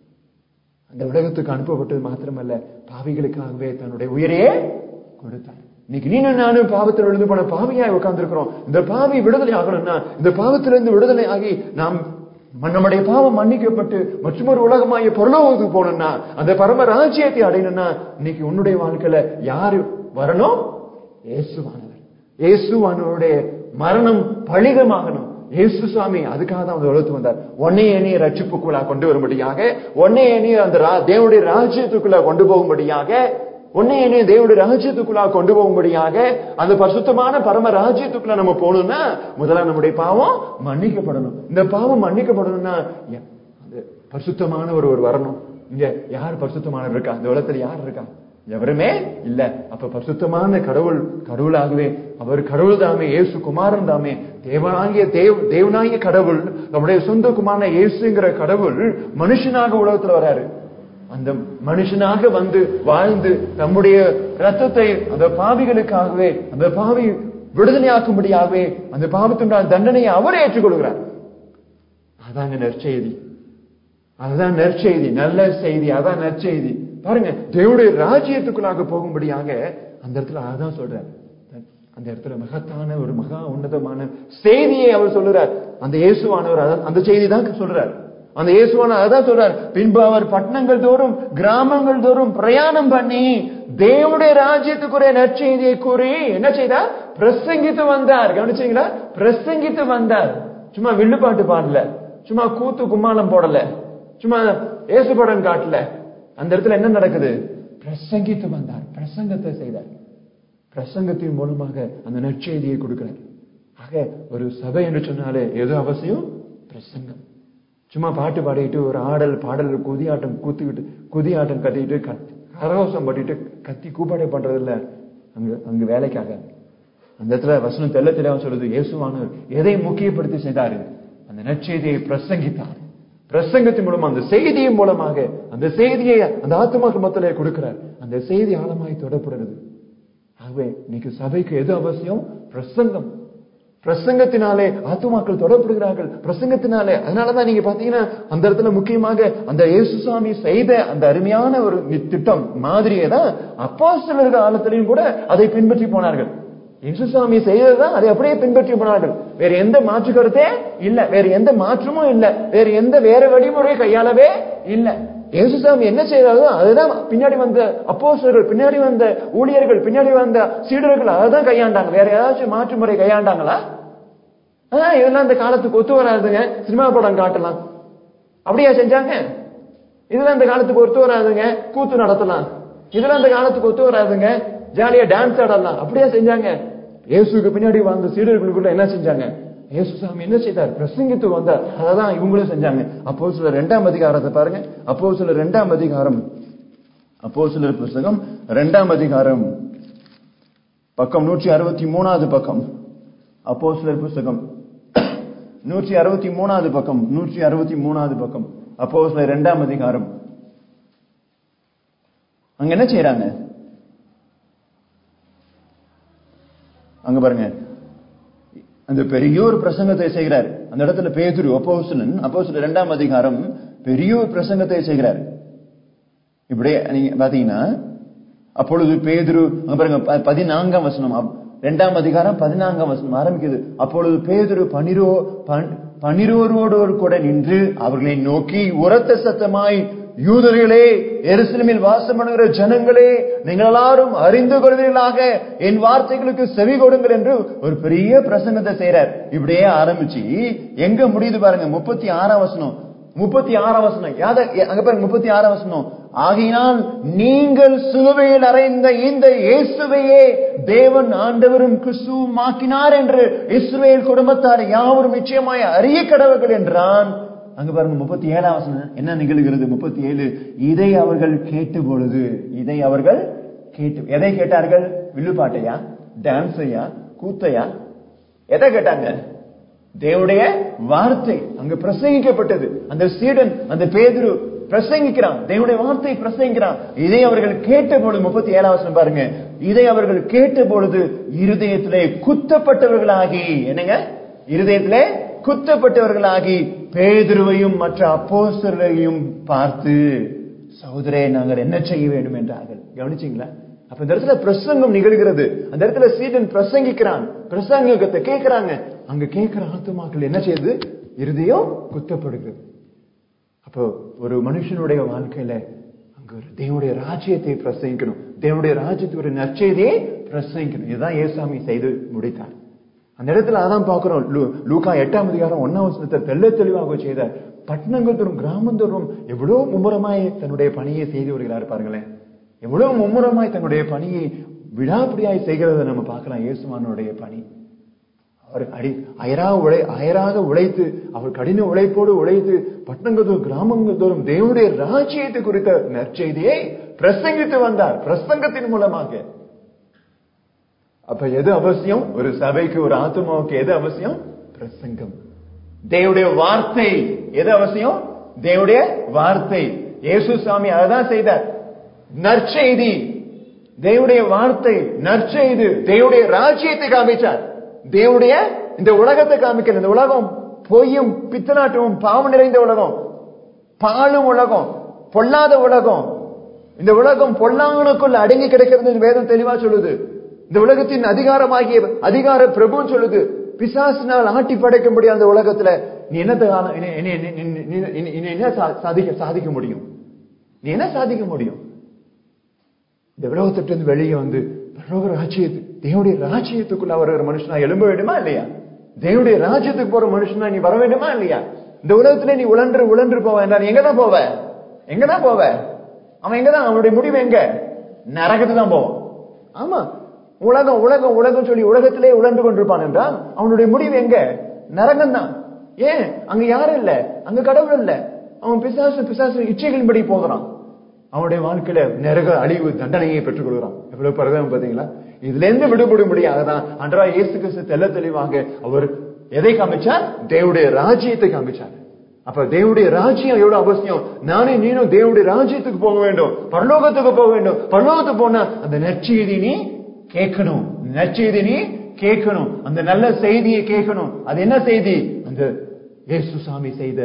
அந்த உலகத்துக்கு அனுப்பப்பட்டது மாத்திரமல்ல பாவிகளுக்காகவே தன்னுடைய உயிரையே கொடுத்தார் இன்னைக்கு நீனும் நானும் பாவத்தில் விழுந்து போன பாவியாய் உட்கார்ந்திருக்கிறோம் இந்த பாவி விடுதலை ஆகணும்னா இந்த பாவத்திலிருந்து விடுதலை ஆகி நாம் ம- நம்முடைய பாவம் மன்னிக்கப்பட்டு மற்றொரு உலகமாய பொருளோகத்துக்கு போகணும்னா அந்த பரம ராஜ்யத்தை அடையணும்னா இன்னைக்கு உன்னுடைய வாழ்க்கையில யாரு வரணும் இயேசுவானவர் இயேசுவானவருடைய மரணம் பழிகமாகணும் இயேசு சுவாமி அதுக்காக தான் அந்த உலகத்துக்கு வந்தார் உன்னை என்னைய ரட்சிப்புக்குள்ளா கொண்டு வரும்படியாக உன்னை என்னைய அந்த ரா- தேவனுடைய ராஜ்யத்துக்குள்ள கொண்டு போகும்படியாக உன்னை என்னைய தேவனுடைய ராஜ்யத்துக்குள்ளா கொண்டு போகும்படியாக அந்த பரிசுத்தமான பரம ராஜ்யத்துக்குள்ள நம்ம போகணும்னா முதல்ல நம்முடைய பாவம் மன்னிக்கப்படணும் இந்த பாவம் மன்னிக்கப்படணும்னா ய- அந்த பரிசுத்தமான ஒரு ஒரு வரணும் இங்க யார் பரிசுத்தமானவர் இருக்கா இந்த உலகத்துல யார் இருக்கா எவருமே இல்ல அப்ப பரிசுத்தமான கடவுள் கடவுளாகவே அவர் கடவுள் தாமே இயேசு குமாரன் தாமே தேவனாகிய தேவ தேவனாகிய கடவுள் நம்முடைய சொந்த குமாரன இயேசுங்கிற கடவுள் மனுஷனாக உலகத்துல வராரு அந்த மனுஷனாக வந்து வாழ்ந்து நம்முடைய ரத்தத்தை அந்த பாவிகளுக்காகவே அந்த பாவி விடுதலையாக்கும்படியாகவே அந்த பாவத்தினுடைய தண்டனையை அவர் ஏற்றுக்கொள்கிறார் அதாங்க நற்செய்தி அதுதான் நற்செய்தி நல்ல செய்தி அதான் நற்செய்தி பாருங்க தேவனுடைய ராஜ்யத்துக்குள்ளாக போகும்படியாக அந்த இடத்துல அதான் சொல்றார் அந்த இடத்துல மகத்தான ஒரு மகா உன்னதமான செய்தியை அவர் சொல்லுறார் அந்த இயேசுவானவர் அதான் அந்த செய்தி தான் சொல்றார் அந்த இயேசுவான அதான் சொல்றார் பின்பு அவர் பட்டணங்கள் தோறும் கிராமங்கள் தோறும் பிரயாணம் பண்ணி தேவனுடைய ராஜ்யத்துக்குரிய நற்செய்தியை கூறி என்ன செய்தார் பிரசங்கித்து வந்தார் கவனிச்சீங்களா பிரசங்கித்து வந்தார் சும்மா வில்லுப்பாட்டு பாடல சும்மா கூத்து கும்மாளம் போடல சும்மா ஏசு படம் காட்டல அந்த இடத்துல என்ன நடக்குது பிரசங்கித்து வந்தார் பிரசங்கத்தை செய்தார் பிரசங்கத்தின் மூலமாக அந்த நற்செய்தியை கொடுக்கிறார் ஆக ஒரு சபை என்று சொன்னாலே ஏதோ அவசியம் பிரசங்கம் சும்மா பாட்டு பாடிட்டு ஒரு ஆடல் பாடல் குதியாட்டம் கூத்துக்கிட்டு குதியாட்டம் கத்திட்டு கத்- கரகோஷம் பண்ணிட்டு கத்தி கூப்பாடை பண்றது இல்ல அங்க அங்க வேலைக்காக அந்த இடத்துல வசனம் தெள்ள தெளிவா சொல்லுது இயேசுவானவர் எதை முக்கியப்படுத்தி செய்தாரு அந்த நற்செய்தியை பிரசங்கித்தார் பிரசங்கத்தின் மூலமா அந்த செய்தியின் மூலமாக அந்த செய்தியை அந்த ஆத்மாக்கள் மத்தியிலே கொடுக்கிறார் அந்த செய்தி ஆழமாய் தொடப்படுறது ஆகவே இன்னைக்கு சபைக்கு எது அவசியம் பிரசங்கம் பிரசங்கத்தினாலே ஆத்துமாக்கள் தொடர்படுகிறார்கள் பிரசங்கத்தினாலே அதனாலதான் நீங்க பாத்தீங்கன்னா அந்த இடத்துல முக்கியமாக அந்த இயேசுசாமி செய்த அந்த அருமையான ஒரு நி- திட்டம் மாதிரியே தான் அப்போ காலத்திலையும் கூட அதை பின்பற்றி போனார்கள் இயேசுசாமி செய்ததுதான் அதை அப்படியே பின்பற்றி போனார்கள் வேற எந்த மாற்று கருத்தே இல்ல வேற எந்த மாற்றமும் இல்ல வேற எந்த வேற வழிமுறையை கையாளவே இல்ல இயேசுசாமி என்ன செய்யறாரோ அதுதான் பின்னாடி வந்த அப்போஸ்தலர்கள் பின்னாடி வந்த ஊழியர்கள் பின்னாடி வந்த சீடர்கள் அதான் கையாண்டாங்க வேற ஏதாச்சும் மாற்று முறை கையாண்டாங்களா ஆஹ் இதெல்லாம் இந்த காலத்துக்கு ஒத்து வராதுங்க சினிமா படம் காட்டலாம் அப்படியா செஞ்சாங்க இதெல்லாம் இந்த காலத்துக்கு ஒத்து வராதுங்க கூத்து நடத்தலாம் இதெல்லாம் இந்த காலத்துக்கு ஒத்து வராதுங்க ஜாலியா டான்ஸ் ஆடலாம் அப்படியா செஞ்சாங்க இயேசுக்கு பின்னாடி வந்த சீடர்களுக்குள்ள என்ன செஞ்சாங்க இயேசு சாமி என்ன செய்தார் பிரசங்கித்து வந்தார் அததான் இவங்களும் செஞ்சாங்க அப்போ சில ரெண்டாம் அதிகாரத்தை பாருங்க அப்போ சில ரெண்டாம் அதிகாரம் அப்போ சிலர் புஸ்தகம் ரெண்டாம் அதிகாரம் பக்கம் நூற்றி அறுபத்தி மூணாவது பக்கம் அப்போ சிலர் புஸ்தகம் நூற்றி அறுபத்தி மூணாவது பக்கம் நூற்றி அறுபத்தி மூணாவது பக்கம் அப்போ சிலர் ரெண்டாம் அதிகாரம் அங்க என்ன செய்யறாங்க அங்க பாருங்க அந்த பெரிய ஒரு பிரசங்கத்தை செய்கிறார் அந்த இடத்துல பேதுரு அப்போஸ்தலன் அப்போஸ்தலர் இரண்டாம் அதிகாரம் பெரிய ஒரு பிரசங்கத்தை செய்கிறார் இப்படியே நீங்க பாத்தீங்கன்னா அப்பொழுது பேதுரு அங்க பாருங்க ப- பதினான்காம் வசனம் அப்- இரண்டாம் அதிகாரம் பதினான்காம் வசனம் ஆரம்பிக்குது அப்பொழுது பேதுரு பனிரோ பன்- பன்னிரோரோடு கூட நின்று அவர்களை நோக்கி உரத்த சத்தமாய் யூதர்களே எருசலேமில் வாசம் பண்ணுகிற ஜனங்களே நீங்கள் எல்லாரும் அறிந்து கொள்வீர்களாக என் வார்த்தைகளுக்கு செவி கொடுங்கள் என்று ஒரு பெரிய பிரசங்கத்தை செய்றார் இப்படியே ஆரம்பிச்சு எங்க முடியுது பாருங்க முப்பத்தி ஆறாம் வசனம் முப்பத்தி ஆறாம் வசனம் யாத அங்க பாருங்க முப்பத்தி ஆறாம் வசனம் ஆகையினால் நீங்கள் சிலுவையில் அறைந்த இந்த இயேசுவையே தேவன் ஆண்டவரும் கிறிஸ்துவும் ஆக்கினார் என்று இஸ்ரவேல் குடும்பத்தார் யாவரும் நிச்சயமாய் அறிய கடவுள்கள் என்றான் அங்க பாருங்க முப்பத்தி ஏழாம் வசனம் என்ன நிகழ்கிறது முப்பத்தி ஏழு இதை அவர்கள் கேட்ட பொழுது இதை அவர்கள் கேட்டு எதை கேட்டார்கள் வில்லுப்பாட்டையா டான்ஸையா கூத்தையா எதை கேட்டாங்க தேவனுடைய வார்த்தை அங்கு பிரசங்கிக்கப்பட்டது அந்த சீடன் அந்த பேதுரு பிரசங்கிக்கிறான் தேவனுடைய வார்த்தை பிரசங்கிக்கிறான் இதை அவர்கள் கேட்ட பொழுது முப்பத்தி ஏழாவது பாருங்க இதை அவர்கள் கேட்ட பொழுது இருதயத்திலே குத்தப்பட்டவர்களாகி என்னங்க இருதயத்திலே குத்தப்பட்டவர்களாகி பேதுருவையும் மற்ற அப்போஸ்தலரையும் பார்த்து சகோதரே நாங்கள் என்ன செய்ய வேண்டும் என்றார்கள் கவனிச்சீங்களா அப்ப இந்த இடத்துல பிரசங்கம் நிகழ்கிறது அந்த இடத்துல சீடன் பிரசங்கிக்கிறான் பிரசங்கத்தை கேட்கிறாங்க அங்க கேட்கிற ஆத்துமாக்கள் என்ன செய்யுது இருதயம் குத்தப்படுகிறது அப்போ ஒரு மனுஷனுடைய வாழ்க்கையில அங்க ஒரு தேவனுடைய ராஜ்யத்தை பிரசங்கிக்கணும் தேவனுடைய ராஜ்யத்துக்கு ஒரு நற்செய்தியை பிரசங்கிக்கணும் இதுதான் ஏசாமி செய்து முடித்தார் அந்த இடத்துல அதான் பாக்குறோம் லூ- லூக்கா எட்டாம் அதிகாரம் ஒன்னாம் வசனத்தை தெள்ள தெளிவாக செய்த பட்டணங்கள் தோறும் கிராமந்தோறும் எவ்வளவு மும்முரமாய் தன்னுடைய பணியை செய்து வருகிறார் பாருங்களேன் எவ்வளவு மும்முரமாய் தன்னுடைய பணியை விடாப்பிடியாய் செய்கிறத நம்ம பார்க்கலாம் இயேசுவானுடைய பணி அவர் அடி அயராக உழை அயராக உழைத்து அவர் கடின உழைப்போடு உழைத்து பட்டணங்கள் தோறும் கிராமங்கள் தோறும் தேவனுடைய ராஜ்யத்தை குறித்த நற்செய்தியை பிரசங்கித்து வந்தார் பிரசங்கத்தின் மூலமாக அப்ப எது அவசியம் ஒரு சபைக்கு ஒரு ஆத்மாவுக்கு எது அவசியம் பிரசங்கம் தேவனுடைய வார்த்தை எது அவசியம் தேவனுடைய வார்த்தை இயேசு சாமி அதான் செய்தார் நற்செய்தி தேவனுடைய வார்த்தை நற்செய்து தேவனுடைய ராஜ்யத்தை காமிச்சார் தேவனுடைய இந்த உலகத்தை காமிக்கிற இந்த உலகம் பொய்யும் பித்தநாட்டமும் பாவம் நிறைந்த உலகம் பாழும் உலகம் பொல்லாத உலகம் இந்த உலகம் பொல்லாங்கனுக்குள் அடங்கி கிடக்கிறது வேதம் தெளிவா சொல்லுது இந்த உலகத்தின் அதிகாரமாகிய அதிகார பிரபுன்னு சொல்லுது பிசாசினால் ஆட்டி படைக்க முடியாத அந்த உலகத்துல நீ என்னத்தை ஆன- இனி- இனி- இனி- இனி- இனி- இனி- இனி என்ன சா- சாதிக்க சாதிக்க முடியும் நீ என்ன சாதிக்க முடியும் இந்த உலகத்திலிருந்து வெளியே வந்து பரலோக ராஜ்யத்து தேவனுடைய ராஜ்யத்துக்குள்ள வருகிற மனுஷனா எழும்ப வேண்டுமா இல்லையா தேவனுடைய ராஜ்யத்துக்கு போற மனுஷனா நீ வர வேண்டுமா இல்லையா இந்த உலகத்திலே நீ உழன்று உழன்று போவ என்றால் நீ எங்கதான் போவ எங்கதான் போவ அவன் எங்கதான் அவனுடைய முடிவு எங்க நரகத்துக்கு தான் போவான் ஆமா உலகம் உலகம் உலகம் சொல்லி உலகத்திலே உழன்று கொண்டிருப்பான் என்றால் அவனுடைய முடிவு எங்க நரகம் தான் ஏன் அங்க யாரும் இல்ல அங்க கடவுள் இல்ல அவன் பிசாசு பிசாசு இச்சைகளின்படி போகிறான் அவனுடைய வாழ்க்கையில நரக அழிவு தண்டனையை பெற்றுக் கொள்கிறான் எவ்வளவு பரவாயில்ல பாத்தீங்களா இதுல இருந்து விடுபட முடியாததான் அன்றா இயேசு கிறிஸ்து தெல்ல தெளிவாக அவர் எதை காமிச்சார் தேவனுடைய ராஜ்யத்தை காமிச்சார் அப்ப தேவனுடைய ராஜ்யம் எவ்வளவு அவசியம் நானே நீனும் தேவனுடைய ராஜ்யத்துக்கு போக வேண்டும் பரலோகத்துக்கு போக வேண்டும் பரலோகத்துக்கு போனா அந்த நற்செய்தி நீ கேட்கணும் நற்செய்தி நீ கேட்கணும் அந்த நல்ல செய்தியை கேட்கணும் அது என்ன செய்தி அந்த இயேசு சாமி செய்த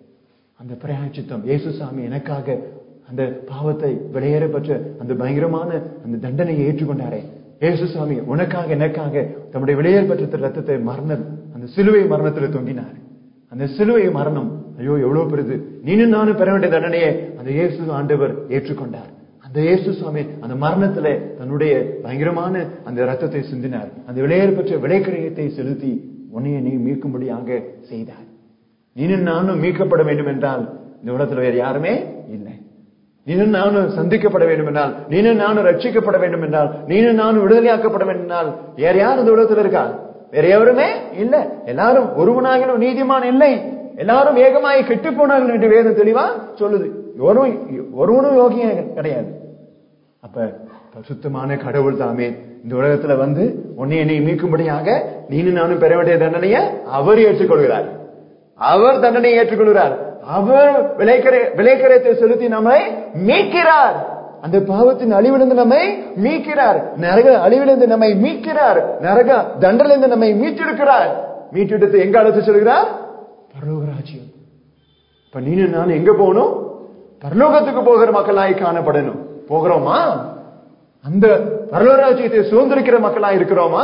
அந்த பிரயாச்சித்தம் இயேசுசாமி எனக்காக அந்த பாவத்தை விளையேற பெற்ற அந்த பயங்கரமான அந்த தண்டனையை ஏற்றுக்கொண்டாரே இயேசுசாமி உனக்காக எனக்காக தம்முடைய விளையேற பெற்ற ரத்தத்தை மரண அந்த சிலுவை மரணத்தில் தொங்கினார் அந்த சிலுவை மரணம் ஐயோ எவ்வளவு பெரிது நீனும் நானும் பெற வேண்டிய தண்டனையை அந்த இயேசு ஆண்டவர் ஏற்றுக்கொண்டார் அந்த இயேசு சுவாமி அந்த மரணத்துல தன்னுடைய பயங்கரமான அந்த ரத்தத்தை சிந்தினார் அந்த விளையேற பெற்ற விளைக்கரையத்தை செலுத்தி உன்னைய நீ மீட்கும்படியாக செய்தார் நீனும் நானும் மீட்கப்பட வேண்டும் என்றால் இந்த உலகத்துல வேற யாருமே இல்லை நீனும் நானும் சந்திக்கப்பட வேண்டும் என்றால் நீனும் நானும் ரட்சிக்கப்பட வேண்டும் என்றால் நீனும் நானும் விடுதலையாக்கப்பட வேண்டும் என்றால் வேற யார் இந்த உலகத்துல இருக்கா வேற எவருமே இல்ல எல்லாரும் ஒருவனாகிலும் நீதிமான் இல்லை எல்லாரும் ஏகமாய் கெட்டு போனார்கள் என்று வேதம் தெளிவா சொல்லுது ஒருவன் ஒருவனும் யோகியம் கிடையாது அப்ப பரிசுத்தமான கடவுள் தாமே இந்த உலகத்துல வந்து உன்னை என்னை மீட்கும்படியாக நீனும் நானும் பெற வேண்டிய தண்டனையை அவர் ஏற்றுக்கொள்கிறார் அவர் தண்டனையை ஏற்றுக்கொள்கிறார் அவர் விலைக்கரை விலைக்கரையத்தை செலுத்தி நம்மை மீட்கிறார் அந்த பாவத்தின் அழிவிலிருந்து நம்மை மீட்கிறார் நரக அழிவிலிருந்து நம்மை மீட்கிறார் நரக தண்டலிருந்து நம்மை மீட்டெடுக்கிறார் மீட்டெடுத்து எங்க அழைத்து செல்கிறார் பரலோக ராஜ்யம் இப்ப நீனும் நான் எங்க போகணும் பரலோகத்துக்கு போகிற மக்களாய் காணப்படணும் போகிறோமா அந்த பரலோராஜ்யத்தை சுதந்திரிக்கிற மக்களா இருக்கிறோமா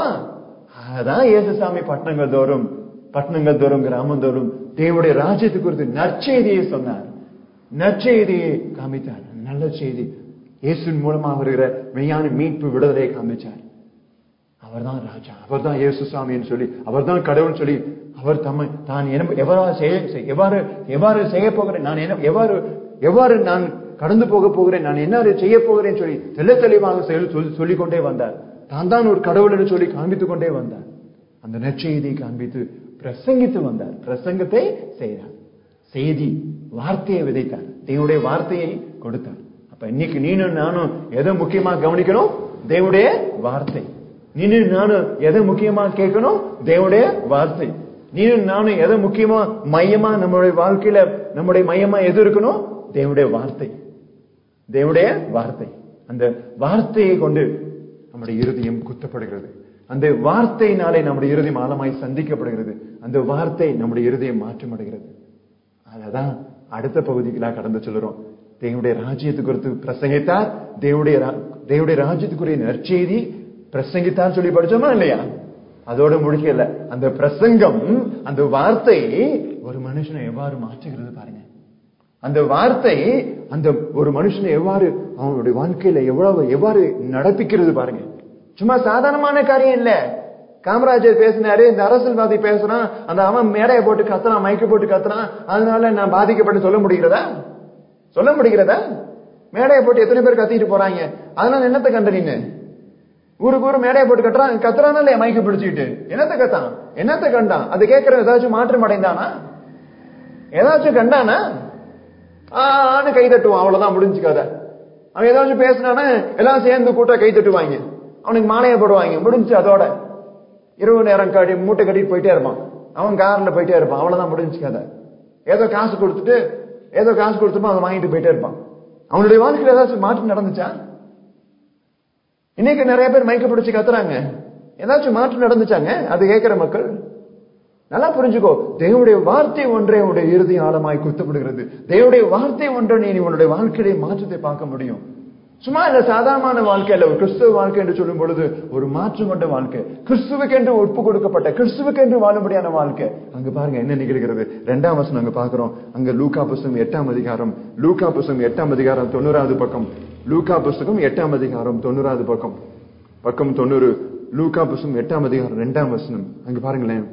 அதான் இயேசுசாமி பட்டணங்கள் தோறும் பட்டணங்கள் தோறும் கிராமம் தோறும் தேவனுடைய ராஜ்யத்தை குறித்து நற்செய்தியை சொன்னார் நற்செய்தியை காமித்தார் நல்ல செய்தி இயேசுவின் மூலமா வருகிற மெய்யான மீட்பு விடுதலையை காமிச்சார் அவர்தான் ராஜா அவர்தான் இயேசு சாமின்னு சொல்லி அவர்தான் கடவுள் சொல்லி அவர் தம்மை தான் என்ன எவ்வாறு செய்ய செய்- எவ்வாறு எவ்வாறு செய்ய போகிறேன் நான் என்ன எவ்வாறு எவ்வாறு நான் கடந்து போக போகிறேன் நான் என்ன செய்ய போகிறேன் சொல்லி தெள்ள தெளிவாக செயல் சொல்லி சொல்லிக் கொண்டே வந்தார் தான் தான் ஒரு கடவுள் என்று சொல்லி காண்பித்துக் கொண்டே வந்தார் அந்த நற்செய்தியை காண்பித்து பிரசங்கித்து வந்தார் பிரசங்கத்தை செய்தார் செய்தி வார்த்தையை விதைத்தார் தேவனுடைய வார்த்தையை கொடுத்தார் அப்ப இன்னைக்கு நீனும் நானும் எதை முக்கியமா கவனிக்கணும் தேவனுடைய வார்த்தை நீனும் நானும் எதை முக்கியமா கேட்கணும் தேவனுடைய வார்த்தை நீனும் நானும் எதை முக்கியமா மையமா நம்மளுடைய வாழ்க்கையில நம்முடைய மையமா எது இருக்கணும் தேவனுடைய வார்த்தை தேவனுடைய வார்த்தை அந்த வார்த்தையை கொண்டு நம்முடைய இருதயம் குத்தப்படுகிறது அந்த வார்த்தையினாலே நம்முடைய இருதயம் ஆழமாய் சந்திக்கப்படுகிறது அந்த வார்த்தை நம்முடைய இருதயம் மாற்றமடைகிறது அததான் அடுத்த பகுதிக்கு நான் கடந்து சொல்லுறோம் தேவனுடைய ராஜ்யத்தை குறித்து பிரசங்கித்தார் தேவனுடைய ரா- தேவனுடைய ராஜ்யத்துக்குரிய நற்செய்தி பிரசங்கித்தார் சொல்லி படிச்சோமா இல்லையா அதோட முடிக்கல அந்த பிரசங்கம் அந்த வார்த்தை ஒரு மனுஷனை எவ்வாறு மாற்றுகிறது பாருங்க அந்த வார்த்தை அந்த ஒரு மனுஷனை எவ்வாறு அவனுடைய வாழ்க்கையில எவ்வளவு எவ்வாறு நடப்பிக்கிறது பாருங்க சும்மா சாதாரணமான காரியம் இல்ல காமராஜர் பேசினாரு இந்த அரசியல்வாதி பேசுறான் அந்த அவன் மேடையை போட்டு கத்துறான் மைக்கு போட்டு கத்துறான் அதனால நான் பாதிக்கப்பட்டு சொல்ல முடிகிறதா சொல்ல முடிகிறதா மேடையை போட்டு எத்தனை பேர் கத்திட்டு போறாங்க அதனால என்னத்தை கண்ட நீனு ஊருக்கு ஊரு மேடையை போட்டு கட்டுறான் கத்துறானா இல்லையா மைக்கு பிடிச்சிட்டு என்னத்தை கத்தான் என்னத்தை கண்டான் அது கேட்கற ஏதாச்சும் மாற்றம் அடைந்தானா ஏதாச்சும் கண்டானா ஆன்னு கை தட்டுவான் அவ்வளவுதான் முடிஞ்சு கதை அவன் ஏதாச்சும் பேசினானா எல்லாம் சேர்ந்து கூட்ட கை தட்டுவாங்க அவனுக்கு மாலையை போடுவாங்க முடிஞ்சு அதோட இரவு நேரம் கட்டி மூட்டை கட்டிட்டு போயிட்டே இருப்பான் அவன் கார்ல போயிட்டே இருப்பான் அவ்வளவுதான் முடிஞ்சு கதை ஏதோ காசு கொடுத்துட்டு ஏதோ காசு கொடுத்துப்போ அதை வாங்கிட்டு போயிட்டே இருப்பான் அவனுடைய வாழ்க்கையில ஏதாச்சும் மாற்றம் நடந்துச்சா இன்னைக்கு நிறைய பேர் மைக்க பிடிச்சு கத்துறாங்க ஏதாச்சும் மாற்றம் நடந்துச்சாங்க அது கேட்கிற மக்கள் நல்லா புரிஞ்சுக்கோ தேவனுடைய வார்த்தை ஒன்றே உன்னுடைய இறுதி ஆழமாய் குத்தப்படுகிறது தேவனுடைய வார்த்தை ஒன்றை நீ உன்னுடைய வாழ்க்கையிலே மாற்றத்தை பார்க்க முடியும் சும்மா இல்ல சாதாரணமான வாழ்க்கை இல்ல ஒரு கிறிஸ்துவ வாழ்க்கை என்று சொல்லும் பொழுது ஒரு மாற்றம் கொண்ட வாழ்க்கை கிறிஸ்துவுக்கென்று ஒப்பு கொடுக்கப்பட்ட கிறிஸ்துவுக்கென்று வாழும்படியான வாழ்க்கை அங்க பாருங்க என்ன நிகழ்கிறது ரெண்டாம் வசனம் அங்க பாக்குறோம் அங்க லூக்கா புஸ்தகம் எட்டாம் அதிகாரம் லூக்கா புஸ்தகம் எட்டாம் அதிகாரம் தொண்ணூறாவது பக்கம் லூக்கா புஸ்தகம் எட்டாம் அதிகாரம் தொண்ணூறாவது பக்கம் பக்கம் தொண்ணூறு லூக்கா புஸ்தகம் எட்டாம் அதிகாரம் ரெண்டாம் வசனம் அங்க பாருங்களேன்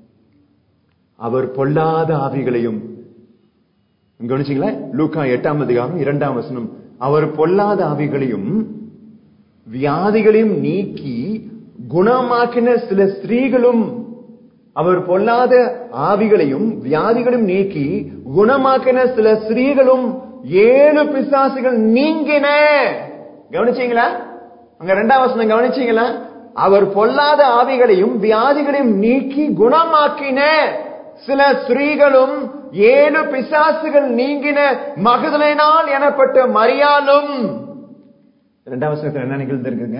அவர் பொல்லாத ஆவிகளையும் கவனிச்சீங்களா லூக்கா எட்டாம் அதிகாரம் இரண்டாம் வசனம் அவர் பொல்லாத ஆவிகளையும் வியாதிகளையும் நீக்கி குணமாக்கின சில ஸ்திரீகளும் அவர் பொல்லாத ஆவிகளையும் வியாதிகளையும் நீக்கி குணமாக்கின சில ஸ்திரீகளும் ஏழு பிசாசுகள் நீங்கின கவனிச்சீங்களா அங்க ரெண்டாம் வசனம் கவனிச்சீங்களா அவர் பொல்லாத ஆவிகளையும் வியாதிகளையும் நீக்கி குணமாக்கின சில ஸ்திரீகளும் ஏழு பிசாசுகள் நீங்கின மகதலினால் எனப்பட்ட மரியாலும் இரண்டாம் வசனத்தில் என்ன நிகழ்ந்திருக்குங்க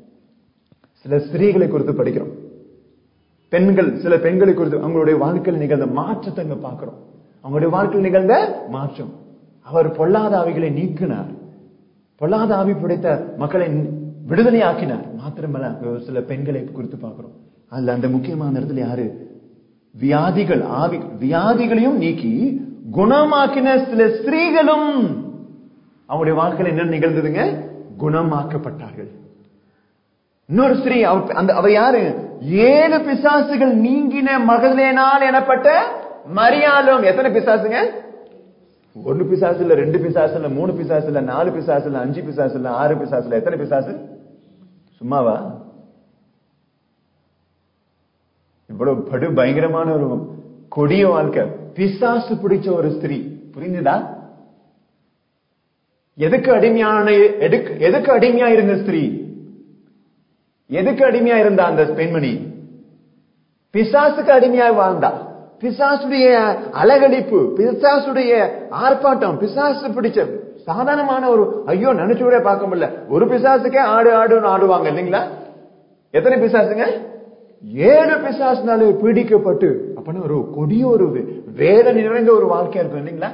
சில ஸ்திரீகளை குறித்து படிக்கிறோம் பெண்கள் சில பெண்களை குறித்து அவங்களுடைய வாழ்க்கையில் நிகழ்ந்த மாற்றத்தை அங்க பார்க்கிறோம் அவங்களுடைய வாழ்க்கையில் நிகழ்ந்த மாற்றம் அவர் பொல்லாத ஆவிகளை நீக்கினார் பொல்லாத ஆவி பிடித்த மக்களை விடுதலை ஆக்கினார் மாத்திரமல்ல அங்க ஒரு சில பெண்களை குறித்து பார்க்கிறோம் அதுல அந்த முக்கியமான இடத்துல யாரு வியாதிகள் ஆவி வியாதிகளையும் நீக்கி குணமாக்கின சில ஸ்திரீகளும் அவங்களுடைய வாழ்க்கையில் என்ன நிகழ்ந்ததுங்க குணமாக்கப்பட்டார்கள் இன்னொரு ஸ்திரீ அவ- அந்த அவ யாரு ஏழு பிசாசுகள் நீங்கின மகளேனால் எனப்பட்ட மரியாளும் எத்தனை பிசாசுங்க ஒன்னு பிசாசு இல்ல ரெண்டு பிசாசு இல்ல மூணு பிசாசு இல்ல நாலு பிசாசு இல்ல அஞ்சு பிசாசு இல்ல ஆறு பிசாசு இல்ல எத்தனை பிசாசு சும்மாவா இவ்வளவு படு பயங்கரமான ஒரு கொடிய வாழ்க்கை பிசாசு பிடிச்ச ஒரு ஸ்திரீ புரிஞ்சுதா எதுக்கு அடிமையான எதுக்கு எதுக்கு அடிமையா இருந்த ஸ்திரீ எதுக்கு அடிமையா இருந்தா அந்த பெண்மணி பிசாசுக்கு அடிமையா வாழ்ந்தா பிசாசுடைய அலகழிப்பு பிசாசுடைய ஆர்ப்பாட்டம் பிசாசு பிடிச்ச சாதாரணமான ஒரு ஐயோ நினைச்சு கூட பார்க்க முடியல ஒரு பிசாசுக்கே ஆடு ஆடுன்னு ஆடுவாங்க இல்லைங்களா எத்தனை பிசாசுங்க ஏழு பிசாசுனாலே பீடிக்கப்பட்டு அப்படின்னு ஒரு கொடிய ஒரு வே- வேதனை நிறைந்த ஒரு வாழ்க்கையா இருக்கும் இல்லைங்களா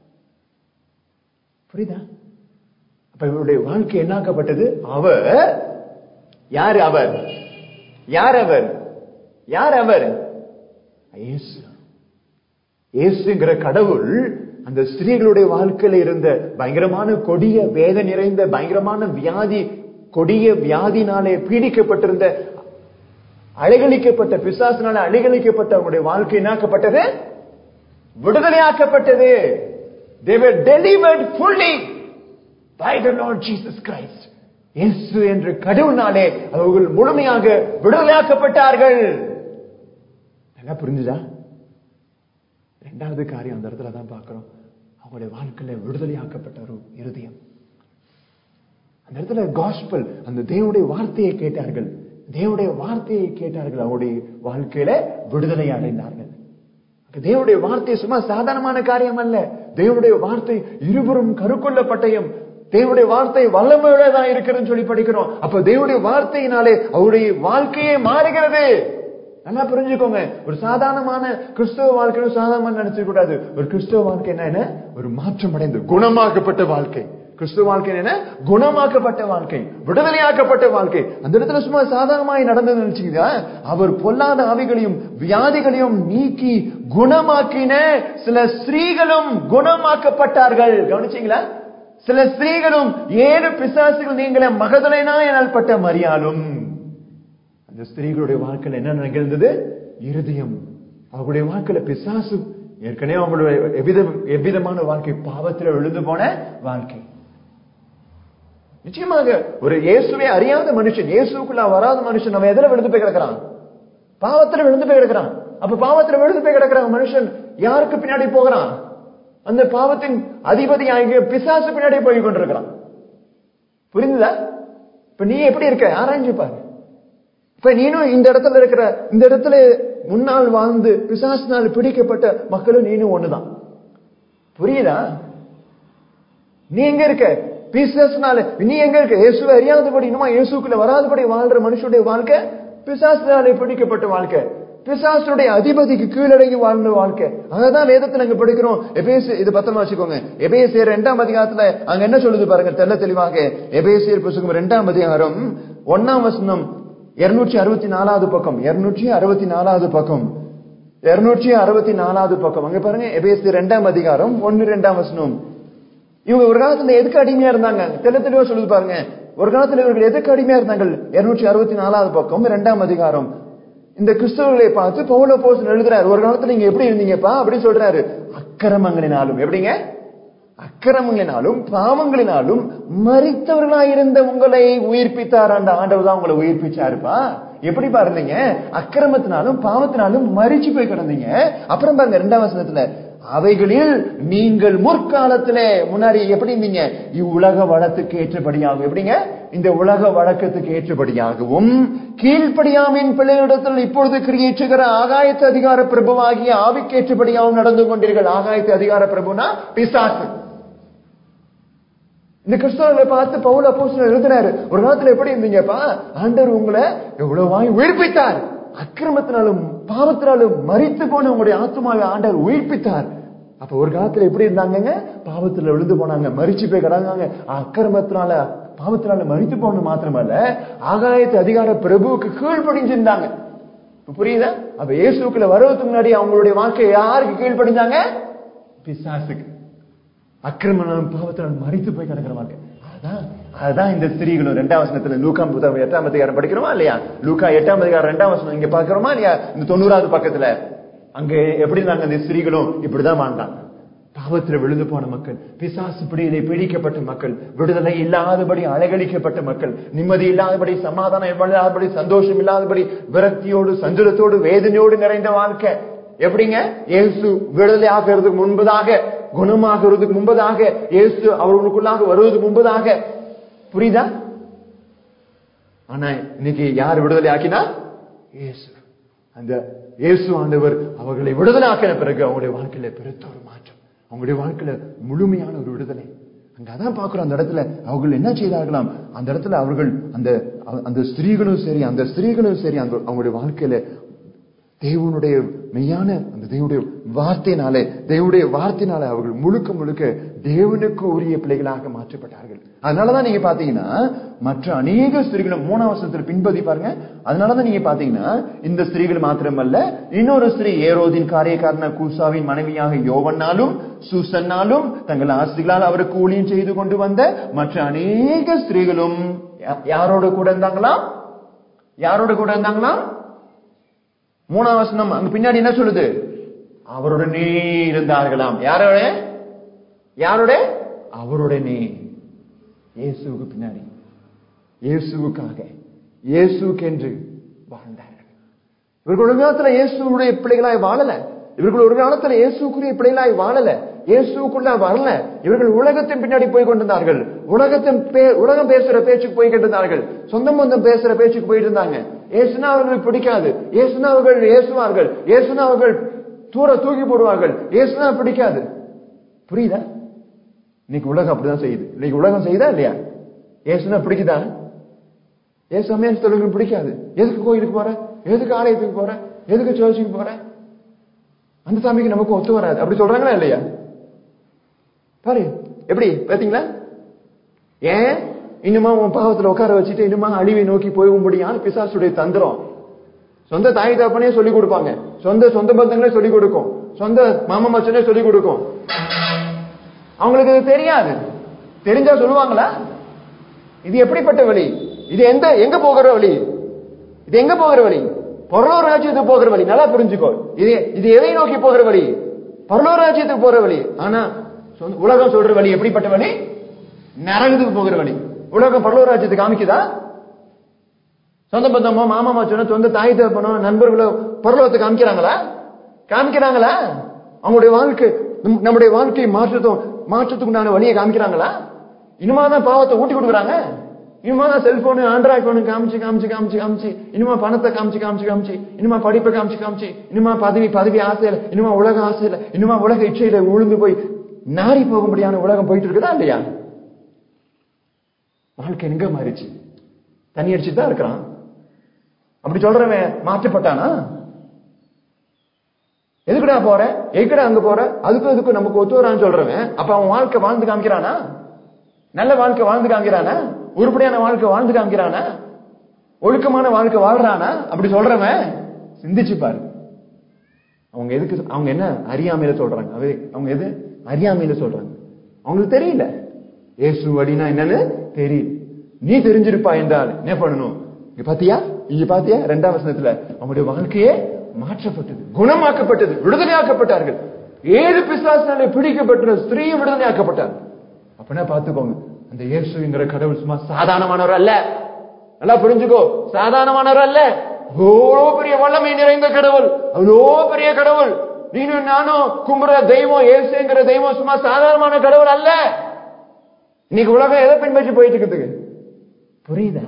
புரியுதா அப்ப இவருடைய வாழ்க்கை என்னாக்கப்பட்டது அவர் யார் அவர் யார் அவர் யார் அவர் இயேசு இயேசுங்கிற கடவுள் அந்த ஸ்திரீகளுடைய வாழ்க்கையில இருந்த பயங்கரமான கொடிய வேத நிறைந்த பயங்கரமான வியாதி கொடிய வியாதினாலே பீடிக்கப்பட்டிருந்த அழகழிக்கப்பட்ட பிசாசினால அழகழிக்கப்பட்ட அவங்களுடைய வாழ்க்கை என்னாக்கப்பட்டது விடுதலையாக்கப்பட்டது they were delivered fully by the Lord Jesus Christ இயேசு என்ற கடவுளாலே அவர்கள் முழுமையாக விடுதலையாக்கப்பட்டார்கள் நல்லா புரிஞ்சுதா ரெண்டாவது காரியம் அந்த இடத்துல தான் பார்க்கிறோம் அவங்களுடைய வாழ்க்கையில விடுதலையாக்கப்பட்ட ஒரு இருதயம் அந்த இடத்துல காஸ்பல் அந்த தேவனுடைய வார்த்தையை கேட்டார்கள் தேவனுடைய வார்த்தையை கேட்டார்கள் அவருடைய வாழ்க்கையில விடுதலை அடைந்தார்கள் தேவனுடைய வார்த்தை சும்மா சாதாரணமான காரியம் அல்ல தேவனுடைய வார்த்தை இருவரும் கருக்கொள்ளப்பட்டையும் தேவனுடைய வார்த்தை வல்லமையுள்ளதான் இருக்கிறதுன்னு சொல்லி படிக்கிறோம் அப்ப தேவனுடைய வார்த்தையினாலே அவருடைய வாழ்க்கையே மாறுகிறது நல்லா புரிஞ்சுக்கோங்க ஒரு சாதாரணமான கிறிஸ்தவ வாழ்க்கை சாதாரணமா நினைச்சிக்க கூடாது ஒரு கிறிஸ்தவ வாழ்க்கை என்ன ஒரு மாற்றம் அடைந்து குணமாக்கப்பட்ட வாழ்க்கை கிறிஸ்துவ வாழ்க்கை என்ன குணமாக்கப்பட்ட வாழ்க்கை விடுதலையாக்கப்பட்ட வாழ்க்கை அந்த இடத்துல சும்மா சாதாரணமாய் நடந்தது நினைச்சீங்க அவர் பொல்லாத ஆவிகளையும் வியாதிகளையும் நீக்கி குணமாக்கின சில ஸ்திரீகளும் குணமாக்கப்பட்டார்கள் கவனிச்சீங்களா சில ஸ்திரீகளும் ஏழு பிசாசுகள் நீங்கள மகதலைனா எனப்பட்ட மரியாலும் அந்த ஸ்திரீகளுடைய வாழ்க்கையில் என்ன நிகழ்ந்தது இருதயம் அவர்களுடைய வாழ்க்கையில பிசாசு ஏற்கனவே அவங்களுடைய எவ்வித எவ்விதமான வாழ்க்கை பாவத்தில் விழுந்து போன வாழ்க்கை நிச்சயமாக ஒரு இயேசுவை அறியாத மனுஷன் இயேசுக்குள்ள வராத மனுஷன் அவன் எதிர விழுந்து போய் கிடக்கிறான் பாவத்துல விழுந்து போய் கிடக்கிறான் அப்ப பாவத்துல விழுந்து போய் கிடக்கிறான் மனுஷன் யாருக்கு பின்னாடி போகிறான் அந்த பாவத்தின் அதிபதி ஆகிய பிசாசு பின்னாடி போய் கொண்டிருக்கிறான் புரிந்துதா இப்ப நீ எப்படி இருக்க ஆராய்ஞ்சு பாரு இப்ப நீனும் இந்த இடத்துல இருக்கிற இந்த இடத்துல முன்னால் வாழ்ந்து பிசாசினால் பிடிக்கப்பட்ட மக்களும் நீனும் ஒண்ணுதான் புரியுதா நீ எங்க இருக்க பிசாசினால நீ எங்க இருக்க இயேசுவை அறியாதபடி இன்னுமா இயேசுக்குள்ள வராதபடி வாழ்ற மனுஷனுடைய வாழ்க்கை பிசாசினாலே பிடிக்கப்பட்ட வாழ்க்கை பிசாசுடைய அதிபதிக்கு கீழடங்கி வாழ்ந்த வாழ்க்கை அதான் வேதத்துல அங்க படிக்கிறோம் எபேசு இது பத்திரமா வச்சுக்கோங்க எபேசியர் இரண்டாம் அதிகாரத்துல அங்க என்ன சொல்லுது பாருங்க தெல்ல தெளிவாக எபேசியர் புஸ்தகம் இரண்டாம் அதிகாரம் ஒன்னாம் வசனம் இருநூற்றி அறுபத்தி நாலாவது பக்கம் இருநூற்றி அறுபத்தி நாலாவது பக்கம் இருநூற்றி அறுபத்தி நாலாவது பக்கம் அங்க பாருங்க எபேசி ரெண்டாம் அதிகாரம் ஒன்னு ரெண்டாம் வசனம் இவங்க ஒரு காலத்துல எதுக்கு அடிமையா இருந்தாங்க தெல்ல தெளிவா சொல்லுது பாருங்க ஒரு காலத்துல இவர்கள் எதுக்கு அடிமையா இருந்தாங்க இருநூற்றி அறுபத்தி நாலாவது பக்கம் இரண்டாம் அதிகாரம் இந்த கிறிஸ்தவர்களை பார்த்து பவுல போஸ் எழுதுறாரு ஒரு காலத்துல நீங்க எப்படி இருந்தீங்கப்பா அப்படின்னு சொல்றாரு அக்கிரமங்களினாலும் எப்படிங்க அக்கிரமங்களினாலும் பாவங்களினாலும் மறித்தவர்களாயிருந்த உங்களை உயிர்ப்பித்தார் அந்த ஆண்டவர் தான் உங்களை உயிர்ப்பிச்சாருப்பா எப்படி பாருந்தீங்க அக்கிரமத்தினாலும் பாவத்தினாலும் மறிச்சு போய் கிடந்தீங்க அப்புறம் பாருங்க ரெண்டாம் வசனத்துல அவைகளில் நீங்கள் முற்காலத்திலே முன்னாடி எப்படி இருந்தீங்க இவ்வுலக வழத்துக்கு ஏற்றபடியாகும் எப்படிங்க இந்த உலக வழக்கத்துக்கு ஏற்றபடியாகவும் கீழ்ப்படியாமின் பிள்ளைகளிடத்தில் இப்பொழுது கிரியேற்றுகிற ஆகாயத்து அதிகார பிரபுவாகிய ஆவிக்கு ஏற்றபடியாகவும் நடந்து கொண்டீர்கள் ஆகாயத்து அதிகார பிரபுனா பிசாசு இந்த கிறிஸ்தவர்களை பார்த்து பவுல அப்போ எழுதுறாரு ஒரு காலத்துல எப்படி இருந்தீங்கப்பா ஆண்டவர் உங்களை எவ்வளவு வாங்கி உயிர்ப்பித்தார் அக்கிரமத்தினாலும் பாவத்தினாலும் மறித்து போன உங்களுடைய ஆத்மாவை ஆண்டவர் உயிர்ப்பித்தார் அப்ப ஒரு காலத்துல எப்படி இருந்தாங்க பாவத்துல விழுந்து போனாங்க மறிச்சு போய் கிடந்தாங்க அக்கிரமத்தினால பாவத்தினால மறித்து போன மாத்திரமல்ல ஆகாயத்து அதிகார பிரபுவுக்கு கீழ்ப்படிஞ்சிருந்தாங்க புரியுதா அப்ப இயேசுக்குள்ள வருவதுக்கு முன்னாடி அவங்களுடைய வாழ்க்கை யாருக்கு கீழ்ப்படிஞ்சாங்க பிசாசுக்கு அக்கிரமம் பாவத்தினால் மறித்து போய் கிடக்கிற வாழ்க்கை அதான் அதுதான் இந்த ஸ்திரீகளும் ரெண்டாம் வசனத்துல லூக்கா புத்தகம் எட்டாம் அதிகாரம் படிக்கிறோமா இல்லையா லூக்கா எட்டாம் அதிகாரம் ரெண்டாம் வசனம் இங்க பாக்குறோமா இல்லையா இந்த தொண்ணூறாவது பக்கத்துல அங்க எப்படி இருந்தாங்க இந்த ஸ்திரீகளும் இப்படிதான் வாழ்ந்தாங்க பாவத்தில் விழுந்து போன மக்கள் பிசாசு பிடியிலே பிடிக்கப்பட்ட மக்கள் விடுதலை இல்லாதபடி அழகழிக்கப்பட்ட மக்கள் நிம்மதி இல்லாதபடி சமாதானம் இல்லாதபடி சந்தோஷம் இல்லாதபடி விரக்தியோடு சஞ்சலத்தோடு வேதனையோடு நிறைந்த வாழ்க்கை எப்படிங்க இயேசு விடுதலை ஆகிறதுக்கு முன்பதாக குணமாகிறதுக்கு முன்பதாக இயேசு அவர்களுக்குள்ளாக வருவதற்கு முன்பதாக புரியுதா ஆனா இன்னைக்கு யார் விடுதலை ஆக்கினா இயேசு அந்த இயேசு ஆண்டவர் அவர்களை விடுதலை ஆக்கின பிறகு அவங்களுடைய வாழ்க்கையில பெருத்த ஒரு மாற்றம் அவங்களுடைய வாழ்க்கையில முழுமையான ஒரு விடுதலை அங்க அதான் பாக்குறோம் அந்த இடத்துல அவர்கள் என்ன செய்தார்களாம் அந்த இடத்துல அவர்கள் அந்த அந்த ஸ்திரீகளும் சரி அந்த ஸ்திரீகளும் சரி அந்த அவங்களுடைய வாழ்க்கையில தேவனுடைய மெய்யான அந்த தேவனுடைய வார்த்தையினாலே தேவனுடைய வார்த்தையினாலே அவர்கள் முழுக்க முழுக்க தேவனுக்கு உரிய பிள்ளைகளாக மாற்றப்பட்டார்கள் அதனாலதான் நீங்க பாத்தீங்கன்னா மற்ற அநேக ஸ்திரீகளும் மூணாம் வருஷத்துல பின்பதி பாருங்க அதனாலதான் நீங்க பாத்தீங்கன்னா இந்த ஸ்திரீகள் மாத்திரமல்ல இன்னொரு ஸ்திரீ ஏரோதின் காரியக்காரன கூசாவின் மனைவியாக யோவன்னாலும் சூசன்னாலும் தங்கள் ஆசிரிகளால் அவருக்கு ஊழியம் செய்து கொண்டு வந்த மற்ற அநேக ஸ்திரீகளும் யாரோட கூட இருந்தாங்களாம் யாரோட கூட இருந்தாங்களாம் மூணாம் வசனம் அங்க பின்னாடி என்ன சொல்லுது அவருடனே இருந்தார்களாம் யாரோட யாரோட அவருடனே இயேசுவுக்கு பின்னாடி இயேசுவுக்காக இயேசுக்கென்று வாழ்ந்தார்கள் இவர்கள் ஒரு காலத்துல இயேசுடைய பிள்ளைகளாய் வாழல இவர்கள் ஒரு காலத்துல இயேசுக்குரிய பிள்ளைகளாய் வாழல இயேசுக்குள்ள வரல இவர்கள் உலகத்தின் பின்னாடி போய் கொண்டிருந்தார்கள் உலகத்தின் உலகம் பேசுற பேச்சுக்கு போய் கொண்டிருந்தார்கள் சொந்தம் பந்தம் பேசுற பேச்சுக்கு போயிட்டு இருந்தாங்க ஏசுனா அவர்களுக்கு பிடிக்காது ஏசுனா அவர்கள் ஏசுவார்கள் ஏசுனா அவர்கள் தூர தூக்கி போடுவார்கள் ஏசுனா பிடிக்காது புரியுதா இன்னைக்கு உலகம் அப்படிதான் செய்யுது இன்னைக்கு உலகம் செய்யுதா இல்லையா ஏசுனா பிடிக்குதா ஏசு சமயத்துக்கு பிடிக்காது எதுக்கு கோயிலுக்கு போற எதுக்கு ஆலயத்துக்கு போற எதுக்கு சர்ச்சுக்கு போற அந்த சாமிக்கு நமக்கு ஒத்து வராது அப்படி சொல்றாங்களா இல்லையா பாரு எப்படி பாத்தீங்களா ஏன் இன்னுமா உன் பாவத்துல உட்கார வச்சுட்டு இன்னுமா அழிவை நோக்கி போய் முடியாது பிசாசுடைய தந்திரம் சொந்த தாய் தாப்பனே சொல்லி கொடுப்பாங்க சொந்த சொந்த பந்தங்களே சொல்லி கொடுக்கும் சொந்த மாமா மச்சனே சொல்லி கொடுக்கும் அவங்களுக்கு இது தெரியாது தெரிஞ்சா சொல்லுவாங்களா இது எப்படிப்பட்ட வழி இது எந்த எங்க போகிற வழி இது எங்க போகிற வழி பரலோக ராஜ்யத்துக்கு போகிற வழி நல்லா புரிஞ்சுக்கோ இது இது எதை நோக்கி போகிற வழி பரலோக ராஜ்யத்துக்கு போற வழி ஆனா சொந்த- உலகம் சொல்ற வழி எப்படிப்பட்ட வழி நரகத்துக்கு போகிற வழி உலகம் பரலோக ராஜ்யத்துக்கு காமிக்குதா சொந்த பந்தமோ மாமா மச்சனோ சொந்த தாய் தகப்பனோ நண்பர்களோ பரலோகத்தை காமிக்கிறாங்களா காமிக்கிறாங்களா அவங்களுடைய வாழ்க்கை நம்- நம்முடைய வாழ்க்கையை மாற்றத்தும் மாற்றத்துக்கு உண்டான வழியை காமிக்கிறாங்களா இனிமா தான் பாவத்தை ஊட்டி கொடுக்குறாங்க இனிமா தான் செல்போனு ஆண்ட்ராய்ட் போனு காமிச்சு காமிச்சு காமிச்சு காமிச்சு இனிமா பணத்தை காமிச்சு காமிச்சு காமிச்சு இனிமா படிப்பை காமிச்சு காமிச்சு இனிமா பதவி பதவி ஆசையில இனிமா உலக ஆசையில இனிமா உலக இச்சையில உழுந்து போய் நாரி போகும்படியான உலகம் போயிட்டு இருக்குதா இல்லையா வாழ்க்கை எங்க மாறிச்சு தண்ணி அடிச்சுட்டு தான் இருக்கிறான் அப்படி சொல்றவன் மாற்றப்பட்டானா எதுக்குடா போற எதுக்குடா அங்க போற அதுக்கும் இதுக்கும் நமக்கு ஒத்து வரான்னு சொல்றவன் அப்ப அவன் வாழ்க்கை வாழ்ந்து காமிக்கிறானா நல்ல வாழ்க்கை வாழ்ந்து காமிக்கிறானா உருப்படியான வாழ்க்கை வாழ்ந்து காமிக்கிறானா ஒழுக்கமான வாழ்க்கை வாழ்றானா அப்படி சொல்றவன் சிந்திச்சு பாரு அவங்க எதுக்கு அவங்க என்ன அறியாமையில சொல்றாங்க அவை அவங்க எது அறியாமையில சொல்றாங்க அவங்களுக்கு தெரியல இயேசு வழினா என்னன்னு தெரியல நீ தெரிஞ்சிருப்பா என்றால் என்ன பண்ணணும் இங்க பாத்தியா இங்க பாத்தியா ரெண்டாம் வசனத்துல அவங்களுடைய வாழ்க்கையே மாற்றப்பட்டது குணமாக்கப்பட்டது விடுதலையாக்கப்பட்டார்கள் ஏழு பிசாசினாலே பிடிக்கப்பட்ட ஸ்திரீயும் விடுதலையாக்கப்பட்டார் அப்படின்னா பாத்துக்கோங்க அந்த இயேசுங்கிற கடவுள் சும்மா சாதாரணமானவர் அல்ல நல்லா புரிஞ்சுக்கோ சாதாரணமானவர் அல்ல அவ்வளோ பெரிய வல்லமை நிறைந்த கடவுள் அவ்வளோ பெரிய கடவுள் நீனும் நானும் கும்புற தெய்வம் இயேசுங்கிற தெய்வம் சும்மா சாதாரணமான கடவுள் அல்ல இன்னைக்கு உலகம் எதை பின்பற்றி போயிட்டு இருக்குது புரியுதா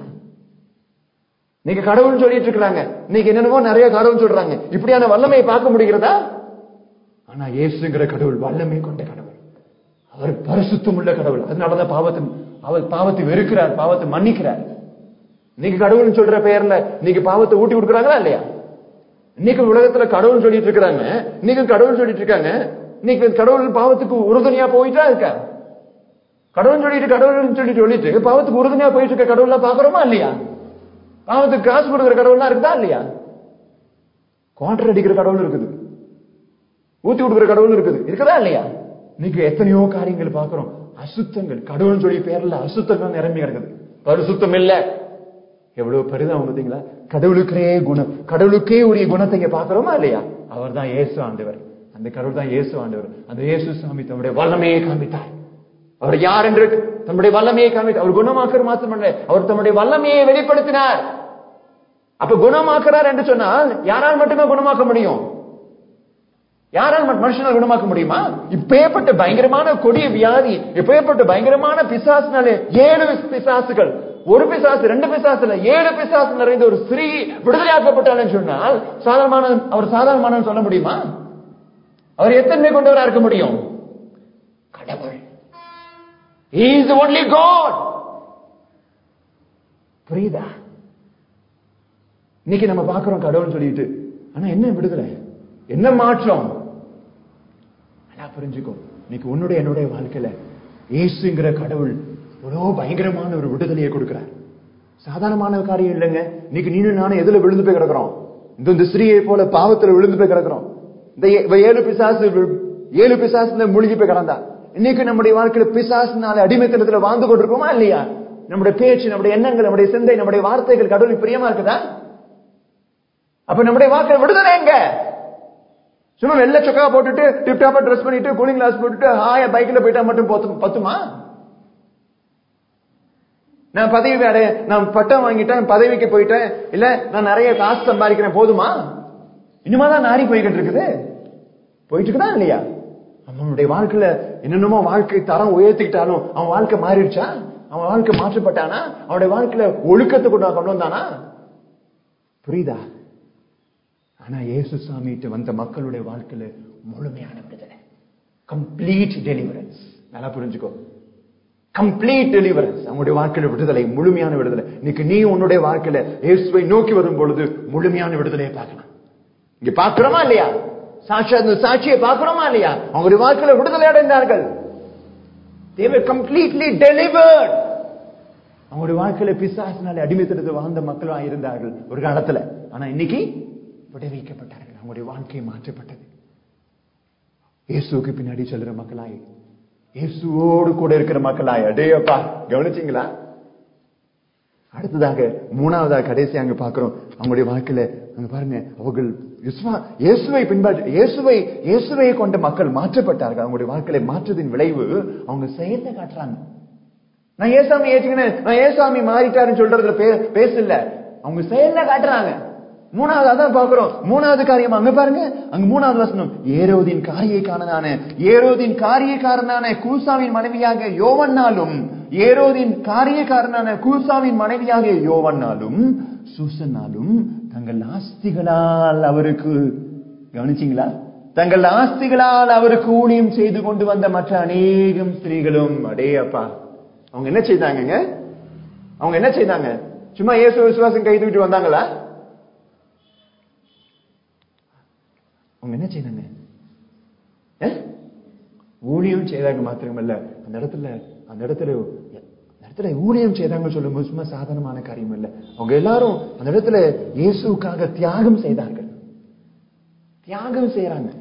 நீங்க கடவுள் சொல்லிட்டு இருக்காங்க இன்னைக்கு என்னென்னமோ நிறைய கடவுள் சொல்றாங்க இப்படியான வல்லமையை பார்க்க முடிகிறதா ஆனா இயேசுங்கிற கடவுள் வல்லமை கொண்ட கடவுள் அவர் பரிசுத்தம் உள்ள கடவுள் அதனாலதான் பாவத்தை அவர் பாவத்தை வெறுக்கிறார் பாவத்தை மன்னிக்கிறார் இன்னைக்கு கடவுள்னு சொல்ற பெயர்ல இன்னைக்கு பாவத்தை ஊட்டி கொடுக்குறாங்களா இல்லையா இன்னைக்கு உலகத்துல கடவுள் சொல்லிட்டு இருக்காங்க இன்னைக்கு கடவுள் சொல்லிட்டு இருக்காங்க இன்னைக்கு கடவுள் பாவத்துக்கு உறுதுணையா போயிட்டா இருக்கா கடவுள் சொல்லிட்டு கடவுள்னு சொல்லிட்டு சொல்லிட்டு பாவத்துக்கு உறுதுணையா போயிட்டு இருக்க கடவுள்லாம் பாக்குறோமா இல்லையா பாவத்துக்கு காசு கொடுக்குற கடவுள்லாம் இருக்குதா இல்லையா குவார்டர் அடிக்கிற கடவுள் இருக்குது ஊத்தி கொடுக்குற கடவுள் இருக்குது இருக்குதா இல்லையா இன்னைக்கு எத்தனையோ காரியங்கள் பார்க்கிறோம் அசுத்தங்கள் கடவுள் சொல்லி பேர்ல அசுத்தங்கள் நிரம்பி கிடக்குது பரிசுத்தம் இல்ல எவ்வளவு பரிதாபம் பார்த்தீங்களா கடவுளுக்கே குணம் கடவுளுக்கே உரிய குணத்தை இங்க பாக்குறோமா இல்லையா அவர் தான் இயேசு ஆண்டவர் அந்த கடவுள் தான் இயேசு ஆண்டவர் அந்த இயேசு சாமி தம்முடைய வல்லமையை காண்பித்தார் அவர் யார் என்று தம்முடைய வல்லமையை காண்பித்தார் அவர் குணமாக்குற மாத்திரமல்ல அவர் தம்முடைய வல்லமையை வெளிப்படுத்தினார் அப்ப குணமாக்குறார் என்று சொன்னால் யாரால் மட்டுமே குணமாக்க முடியும் யாரால் ம- மனுஷனால் குணமாக்க முடியுமா இப்பேற்பட்ட பயங்கரமான கொடிய வியாதி இப்பேற்பட்ட பயங்கரமான பிசாசுனாலே ஏழு பிசாசுகள் ஒரு பிசாசு ரெண்டு பிசாசு இல்ல ஏழு பிசாசு நிறைந்த ஒரு ஸ்திரீ விடுதலையாக்கப்பட்டாள்னு சொன்னால் சாதாரணமான அவர் சாதாரணமான சொல்ல முடியுமா அவர் எத்தனை கொண்டவரா இருக்க முடியும் கடவுள் He is the only God புரியுதா இன்னைக்கு நம்ம பார்க்கிறோம் கடவுள் சொல்லிட்டு ஆனா என்ன விடுதலை என்ன மாற்றம் ஆனா புரிஞ்சுக்கோ இன்னைக்கு உன்னுடைய என்னுடைய வாழ்க்கையில இயேசுங்கிற கடவுள் எவ்வளவு பயங்கரமான ஒரு விடுதலையை கொடுக்கிறார் சாதாரணமான காரியம் இல்லைங்க இன்னைக்கு நீனும் நானும் எதுல விழுந்து போய் கிடக்கிறோம் இந்த இந்த ஸ்திரீயை போல பாவத்துல விழுந்து போய் கிடக்கிறோம் இந்த ஏ- இவ ஏழு பிசாசு வி- ஏழு பிசாசுல மூழ்கி போய் கிடந்தா இன்னைக்கு நம்முடைய வாழ்க்கையில பிசாசுனால அடிமைத்தனத்துல வாழ்ந்து கொண்டிருக்கோமா இல்லையா நம்முடைய பேச்சு நம்முடைய எண்ணங்கள் நம்முடைய சிந்தை நம்முடைய வார்த்தைகள் கடவுளுக்கு பிரியமா இருக்குதா அப்ப நம்முடைய வாழ்க்கை விடுதலை எங்க சும்மா வெள்ள சொக்கா போட்டுட்டு டிப் டாப்பா ட்ரெஸ் பண்ணிட்டு கூலிங் கிளாஸ் போட்டுட்டு ஹாயா பைக்ல போயிட்டா மட்டும் போத்து- பத்துமா நான் பதவி அடைய நான் பட்டம் வாங்கிட்டேன் பதவிக்கு போயிட்டேன் இல்ல நான் நிறைய காசு சம்பாதிக்கிறேன் போதுமா இனிமா தான் நாரி போய்கிட்டு இருக்குது போயிட்டு இருக்குதா இல்லையா அவனுடைய வாழ்க்கையில என்னென்னமோ வாழ்க்கை தரம் உயர்த்திக்கிட்டாலும் அவன் வாழ்க்கை மாறிடுச்சா அவன் வாழ்க்கை மாற்றப்பட்டானா அவனுடைய வாழ்க்கையில ஒழுக்கத்தை கொண்டு கொண்டு வந்தானா புரியுதா ஆனா இயேசு சாமிகிட்ட வந்த மக்களுடைய வாழ்க்கையில முழுமையான விடுதலை கம்ப்ளீட் டெலிவரன்ஸ் நல்லா புரிஞ்சுக்கோ கம்ப்ளீட் டெலிவரன்ஸ் அவங்களுடைய வாழ்க்கையில விடுதலை முழுமையான விடுதலை இன்னைக்கு நீ உன்னுடைய வாழ்க்கையில இயேசுவை நோக்கி வரும் பொழுது முழுமையான விடுதலையை பார்க்கலாம் இங்க பார்க்கிறோமா இல்லையா சாட்சியா சாட்சியை பார்க்கிறோமா இல்லையா அவங்களுடைய வாழ்க்கையில விடுதலை அடைந்தார்கள் they were completely delivered அவங்களுடைய வாழ்க்கையில பிசாசினாலே அடிமைத்தனத்தை வாழ்ந்த மக்களும் இருந்தார்கள் ஒரு காலத்துல ஆனா இன்னைக்கு விடுவிக்கப்பட்டார்கள் அவங்களுடைய வாழ்க்கை மாற்றப்பட்டது இயேசுக்கு பின்னாடி செல்ற மக்களாய் இயேசுவோடு கூட இருக்கிற மக்களாய் அடேயப்பா கவனிச்சீங்களா அடுத்ததாக மூணாவதாக கடைசி அங்க பாக்குறோம் அவங்களுடைய வாழ்க்கையில அங்க பாருங்க அவர்கள் விஸ்வா இயேசுவை பின்பற்ற இயேசுவை இயேசுவை கொண்ட மக்கள் மாற்றப்பட்டார்கள் அவங்களுடைய வாழ்க்கையில மாற்றத்தின் விளைவு அவங்க செயல்ல காட்டுறாங்க நான் ஏசாமி ஏற்றுக்கினேன் நான் ஏசாமி மாறிட்டாருன்னு சொல்றதுல பே- பேசல அவங்க செயல்ல காட்டுறாங்க மூணாவது அதான் பாக்குறோம் மூணாவது காரியம் அங்க பாருங்க அங்க மூணாவது வசனம் ஏரோதின் காரியக்காரனான ஏரோதின் காரியக்காரனான கூசாவின் மனைவியாக யோவன்னாலும் ஏரோதின் காரியக்காரனான கூசாவின் மனைவியாக யோவன்னாலும் சூசன்னாலும் தங்கள் ஆஸ்திகளால் அவருக்கு கவனிச்சீங்களா தங்கள் ஆஸ்திகளால் அவருக்கு ஊழியம் செய்து கொண்டு வந்த மற்ற அநேகம் ஸ்திரீகளும் அடே அப்பா அவங்க என்ன செய்தாங்கங்க அவங்க என்ன செய்தாங்க சும்மா இயேசு விசுவாசம் கை தூக்கிட்டு வந்தாங்களா அவங்க என்ன செய்தாங்க ஏ? ஊழியம் செய்தாங்க மாத்திரமல்ல அந்த இடத்துல அந்த இடத்துல அந்த இடத்துல ஊழியம் செய்தாங்க சொல்லும் சும்மா சாதாரணமான காரியம் இல்ல அவங்க எல்லாரும் அந்த இடத்துல இயேசுக்காக தியாகம் செய்தார்கள் தியாகம் செய்யறாங்க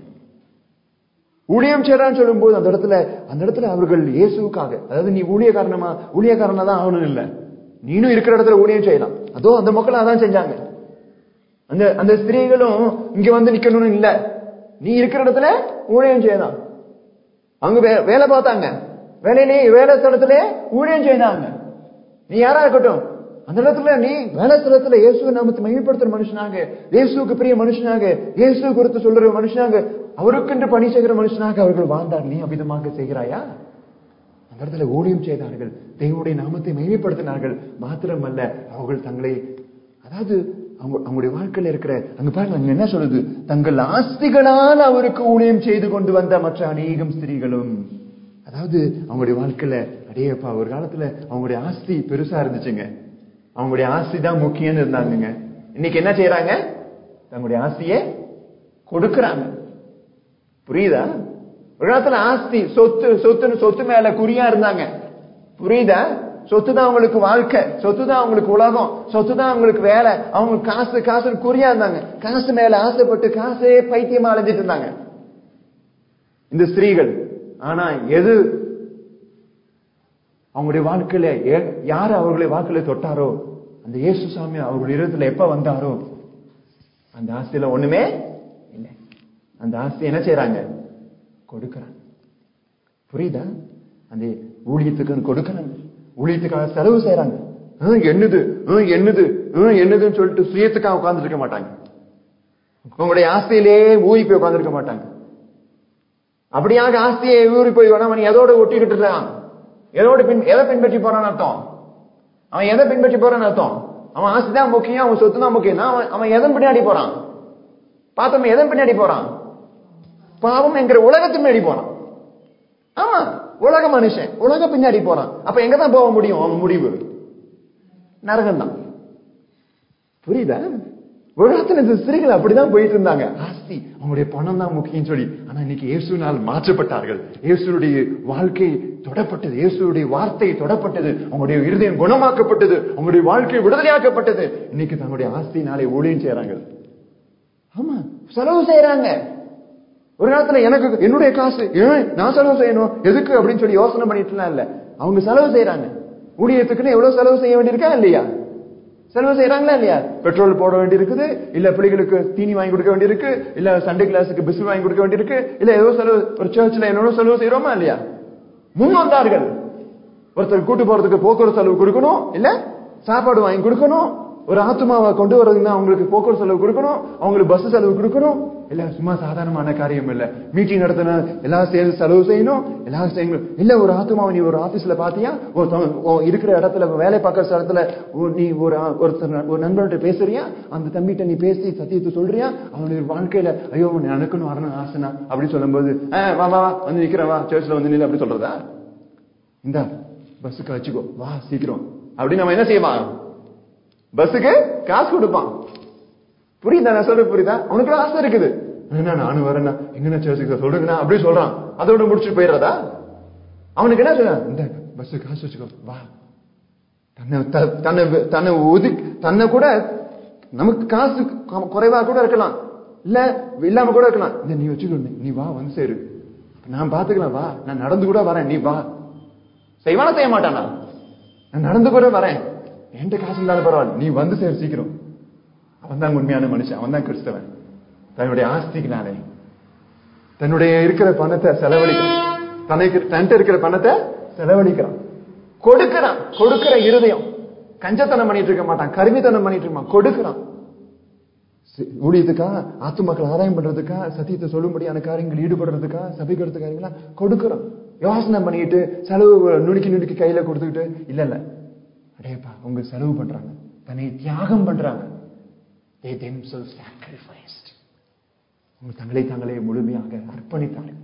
ஊழியம் செய்யறான்னு சொல்லும்போது அந்த இடத்துல அந்த இடத்துல அவர்கள் இயேசுவுக்காக அதாவது நீ ஊழியக்காரனமா ஊழியக்காரனா தான் ஆகணும் இல்ல நீனும் இருக்கிற இடத்துல ஊழியம் செய்யலாம் அதோ அந்த மக்கள் அதான் செஞ்சாங்க அந்த அந்த ஸ்திரீகளும் இங்க வந்து நிக்கணும்னு இல்ல நீ இருக்கிற இடத்துல ஊழியம் செய்யலாம் அங்க வே- வேலை பார்த்தாங்க வேலையிலே வேலை ஸ்தலத்துல ஊழியம் செய்தாங்க நீ யாரா இருக்கட்டும் அந்த இடத்துல நீ வேலை ஸ்தலத்துல இயேசு நாமத்தை மகிமைப்படுத்துற மனுஷனாக இயேசுக்கு பிரிய மனுஷனாக இயேசு குறித்து சொல்ற மனுஷனாக அவருக்கென்று பணி செய்கிற மனுஷனாக அவர்கள் வாழ்ந்தார் நீ அபிதமாக செய்கிறாயா அந்த இடத்துல ஊழியம் செய்தார்கள் தேவனுடைய நாமத்தை மகிமைப்படுத்தினார்கள் மாத்திரமல்ல அவர்கள் தங்களை அதாவது அவங்க அவங்களுடைய வாழ்க்கையில இருக்கிற அங்க பாருங்க அங்க என்ன சொல்லுது தங்கள் ஆஸ்திகளால் அவருக்கு ஊழியம் செய்து கொண்டு வந்த மற்ற அநேகம் ஸ்திரீகளும் அதாவது அவங்களுடைய வாழ்க்கையில அடேயப்பா ஒரு காலத்துல அவங்களுடைய ஆஸ்தி பெருசா இருந்துச்சுங்க அவங்களுடைய ஆஸ்தி தான் முக்கியம்னு இருந்தாங்கங்க இன்னைக்கு என்ன செய்யறாங்க தங்களுடைய ஆஸ்தியை கொடுக்கறாங்க புரியுதா ஒரு காலத்துல ஆஸ்தி சொத்து சொத்துன்னு சொத்து மேல குறியா இருந்தாங்க புரியுதா சொத்து தான் அவங்களுக்கு வாழ்க்கை சொத்து தான் அவங்களுக்கு உலகம் சொத்து தான் அவங்களுக்கு வேலை அவங்க காசு காசு குறியா இருந்தாங்க காசு மேல ஆசைப்பட்டு காசே பைத்தியமா அலைஞ்சிட்டு இருந்தாங்க இந்த ஸ்திரீகள் ஆனா எது அவங்களுடைய வாழ்க்கையில ஏ- யாரு அவர்களுடைய வாழ்க்கையில தொட்டாரோ அந்த இயேசு சாமி அவர்களுடைய இருதயத்துல எப்ப வந்தாரோ அந்த ஆஸ்தியில ஒண்ணுமே இல்லை அந்த ஆஸ்தி என்ன செய்யறாங்க கொடுக்கறாங்க புரியுதா அந்த ஊழியத்துக்கு கொடுக்கறாங்க ஊழியத்துக்காக செலவு செய்யறாங்க ஆ, என்னது ஆ, என்னது ஆ, என்னதுன்னு சொல்லிட்டு சுயத்துக்காக உட்கார்ந்து இருக்க மாட்டாங்க உங்களுடைய ஆஸ்தியிலே ஊறி போய் உட்கார்ந்து மாட்டாங்க அப்படியாக ஆஸ்தியை ஊறி போய் வேணா அவன் எதோட ஒட்டிக்கிட்டு இருக்கான் எதோட பின் எதை பின்பற்றி போறான்னு அர்த்தம் அவன் எதை பின்பற்றி போறான்னு அர்த்தம் அவன் ஆஸ்தி தான் முக்கியம் அவன் சொத்து தான் முக்கியம் அவன் அவன் எதன் பின்னாடி போறான் பார்த்தோம் எதன் பின்னாடி போறான் பாவம் என்கிற உலகத்தின் பின்னாடி போறான் ஆமா உலக மனுஷன் உலக பின்னாடி போறான் அப்ப எங்க தான் போக முடியும் அவன் முடிவு நரகம் தான் புரியுதா உலகத்துல இந்த ஸ்திரீகள் அப்படிதான் போயிட்டு இருந்தாங்க ஆஸ்தி அவங்களுடைய பணம் தான் முக்கியம் சொல்லி ஆனா இன்னைக்கு இயேசுனால் மாற்றப்பட்டார்கள் இயேசுடைய வாழ்க்கை தொடப்பட்டது இயேசுடைய வார்த்தை தொடப்பட்டது அவங்களுடைய இருதயம் குணமாக்கப்பட்டது அவங்களுடைய வாழ்க்கை விடுதலையாக்கப்பட்டது இன்னைக்கு தங்களுடைய ஆஸ்தினாலே ஊழியம் செய்யறாங்க ஆமா செலவு செய்யறாங்க ஒரு நேரத்துல எனக்கு என்னுடைய காசு ஏன் நான் செலவு செய்யணும் எதுக்கு அப்படின்னு சொல்லி யோசனை பண்ணிட்டுலாம் இல்ல அவங்க செலவு செய்யறாங்க ஊழியத்துக்குன்னு எவ்வளவு செலவு செய்ய வேண்டியிருக்கா இல்லையா செலவு செய்யறாங்களா இல்லையா பெட்ரோல் போட வேண்டியிருக்குது இல்ல பிள்ளைகளுக்கு தீனி வாங்கி கொடுக்க வேண்டியிருக்கு இல்ல சண்டே கிளாஸுக்கு பிஸ்கட் வாங்கி கொடுக்க வேண்டியிருக்கு இல்ல ஏதோ செலவு ஒரு சர்ச்ல என்னோட செலவு செய்யறோமா இல்லையா முன் வந்தார்கள் ஒருத்தர் கூட்டு போறதுக்கு போக்குவரத்து செலவு கொடுக்கணும் இல்ல சாப்பாடு வாங்கி கொடுக்கணும் ஒரு ஆத்மாவை கொண்டு வரதுன்னா அவங்களுக்கு போக்குவரத்து செலவு கொடுக்கணும் அவங்களுக்கு பஸ் செலவு கொடுக்கணும் இல்ல சும்மா சாதாரணமான காரியம் இல்ல மீட்டிங் நடத்தின எல்லா சேர்ந்து செலவு செய்யணும் எல்லா செய்யணும் இல்ல ஒரு ஆத்மாவை நீ ஒரு ஆபீஸ்ல பாத்தியா ஒருத்தவங்க உன் இருக்கிற இடத்துல வேலை பார்க்கற இடத்துல ஒரு- நீ ஒரு ஆ- ஒருத்தர் ஒரு நண்பர்கிட்ட பேசுறியா அந்த தம்பிகிட்ட நீ பேசி சத்தியத்தை சொல்றியா அவனுடைய வாழ்க்கையில ஐயோ உன்னை நடக்கணும் வரணும் ஆசைனா அப்படி சொல்லும்போது "ஆ, வா வா வா வந்து நிக்கிறேன் வா சர்ச்ல வந்து நில்லு அப்படி சொல்றதா இந்த பஸ்ஸுக்கு வச்சுக்கோ வா சீக்கிரம் அப்படி நம்ம என்ன செய்வான் பஸ்ஸுக்கு காசு கொடுப்பான் புரியுதா நான் சொல்றது புரியுதா அவனுக்கு ஆசை இருக்குது என்ன நானும் வரேன்னா எங்கண்ணா சர்ச்சுக்கு சொல்றேங்கண்ணா அப்படி சொல்றான் அதோட முடிச்சுட்டு போயிடுறதா அவனுக்கு என்ன சொல்ல இந்த பஸ் காசு வச்சுக்கோ வா தன்னை த- தன்னை தன்னை ஒது தன்னை கூட நமக்கு காசு கு- குறைவா கூட இருக்கலாம் இல்ல இல்லாம கூட இருக்கலாம் இந்த நீ வச்சுக்கோ நீ வா வந்து சேரு நான் பாத்துக்கலாம் வா நான் நடந்து கூட வரேன் நீ வா செய்வானா செய்ய மாட்டானா நான் நடந்து கூட வரேன் என்கிட்ட காசு இல்லாத பரவாயில்ல நீ வந்து சேரு சீக்கிரம் அவன் தான் உண்மையான மனுஷன் அவன் தான் கிறிஸ்தவன் தன்னுடைய ஆஸ்திக்குனாலே தன்னுடைய இருக்கிற பணத்தை செலவழிக்கிறான் தனக்கு தன்கிட்ட இருக்கிற பணத்தை செலவழிக்கிறான் கொடுக்கிறான் கொடுக்கிற இருதயம் கஞ்சத்தனம் பண்ணிட்டு இருக்க மாட்டான் கருமித்தனம் பண்ணிட்டு இருக்கான் கொடுக்கிறான் சி- ஊழியத்துக்கா ஆத்துமாக்கள் ஆதாயம் பண்றதுக்கா சத்தியத்தை சொல்லும்படியான காரியங்கள் ஈடுபடுறதுக்கா சபைக்கிறது காரியங்களா கொடுக்கிறோம் யோசனை பண்ணிட்டு செலவு நுணுக்கி நுணுக்கி கையில கொடுத்துக்கிட்டு இல்ல இல்ல அடேப்பா உங்க செலவு பண்றாங்க தன்னை தியாகம் பண்றாங்க they themselves sacrificed அவங்க தங்களை தாங்களே முழுமையாக அர்ப்பணித்தார்கள்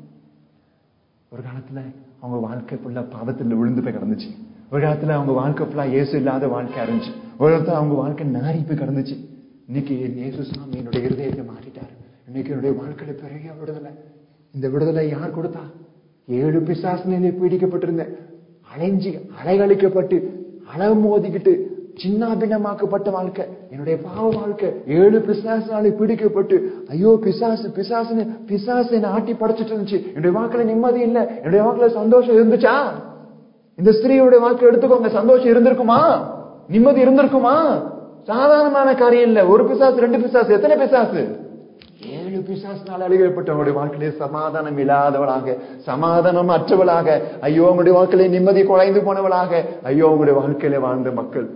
ஒரு காலத்துல அவங்க வாழ்க்கை ஃபுல்லா பாவத்துல விழுந்து போய் கிடந்துச்சு ஒரு காலத்துல அவங்க வாழ்க்கை ஃபுல்லா இயேசு இல்லாத வாழ்க்கை இருந்துச்சு ஒரு காலத்துல அவங்க வாழ்க்கை நாரி போய் கிடந்துச்சு இன்னைக்கு என் இயேசு சாமி என்னுடைய இருதயத்தை மாற்றிட்டார் இன்னைக்கு என்னுடைய வாழ்க்கையில பெரிய விடுதலை இந்த விடுதலை யார் கொடுத்தா ஏழு பிசாசினிலே பீடிக்கப்பட்டிருந்தேன் அலைஞ்சி அலைகழிக்கப்பட்டு அலமோதிக்கிட்டு சின்னாபின்னமாக்கப்பட்ட வாழ்க்கை என்னுடைய பாவ வாழ்க்கை ஏழு பிசாசினாலே பீடிக்கப்பட்டு ஐயோ பிசாசு பிசாசுன்னு பிசாசு என்ன ஆட்டி படைச்சிட்டு இருந்துச்சு என்னுடைய வாழ்க்கையில நிம்மதி இல்ல என்னுடைய வாழ்க்கையில சந்தோஷம் இருந்துச்சா இந்த ஸ்திரீயோட வாழ்க்கை எடுத்துக்கோங்க சந்தோஷம் இருந்திருக்குமா நிம்மதி இருந்திருக்குமா சாதாரணமான காரியம் இல்ல ஒரு பிசாசு ரெண்டு பிசாசு எத்தனை பிசாசு ஏழு பிசாசினால் அழுகப்பட்ட அவங்களுடைய வாழ்க்கையிலே சமாதானம் இல்லாதவளாக சமாதானம் அற்றவளாக ஐயோ உங்களுடைய வாழ்க்கையிலே நிம்மதி குலைந்து போனவளாக ஐயோ உங்களுடைய வாழ்க்கையில வாழ்ந்த மக்கள்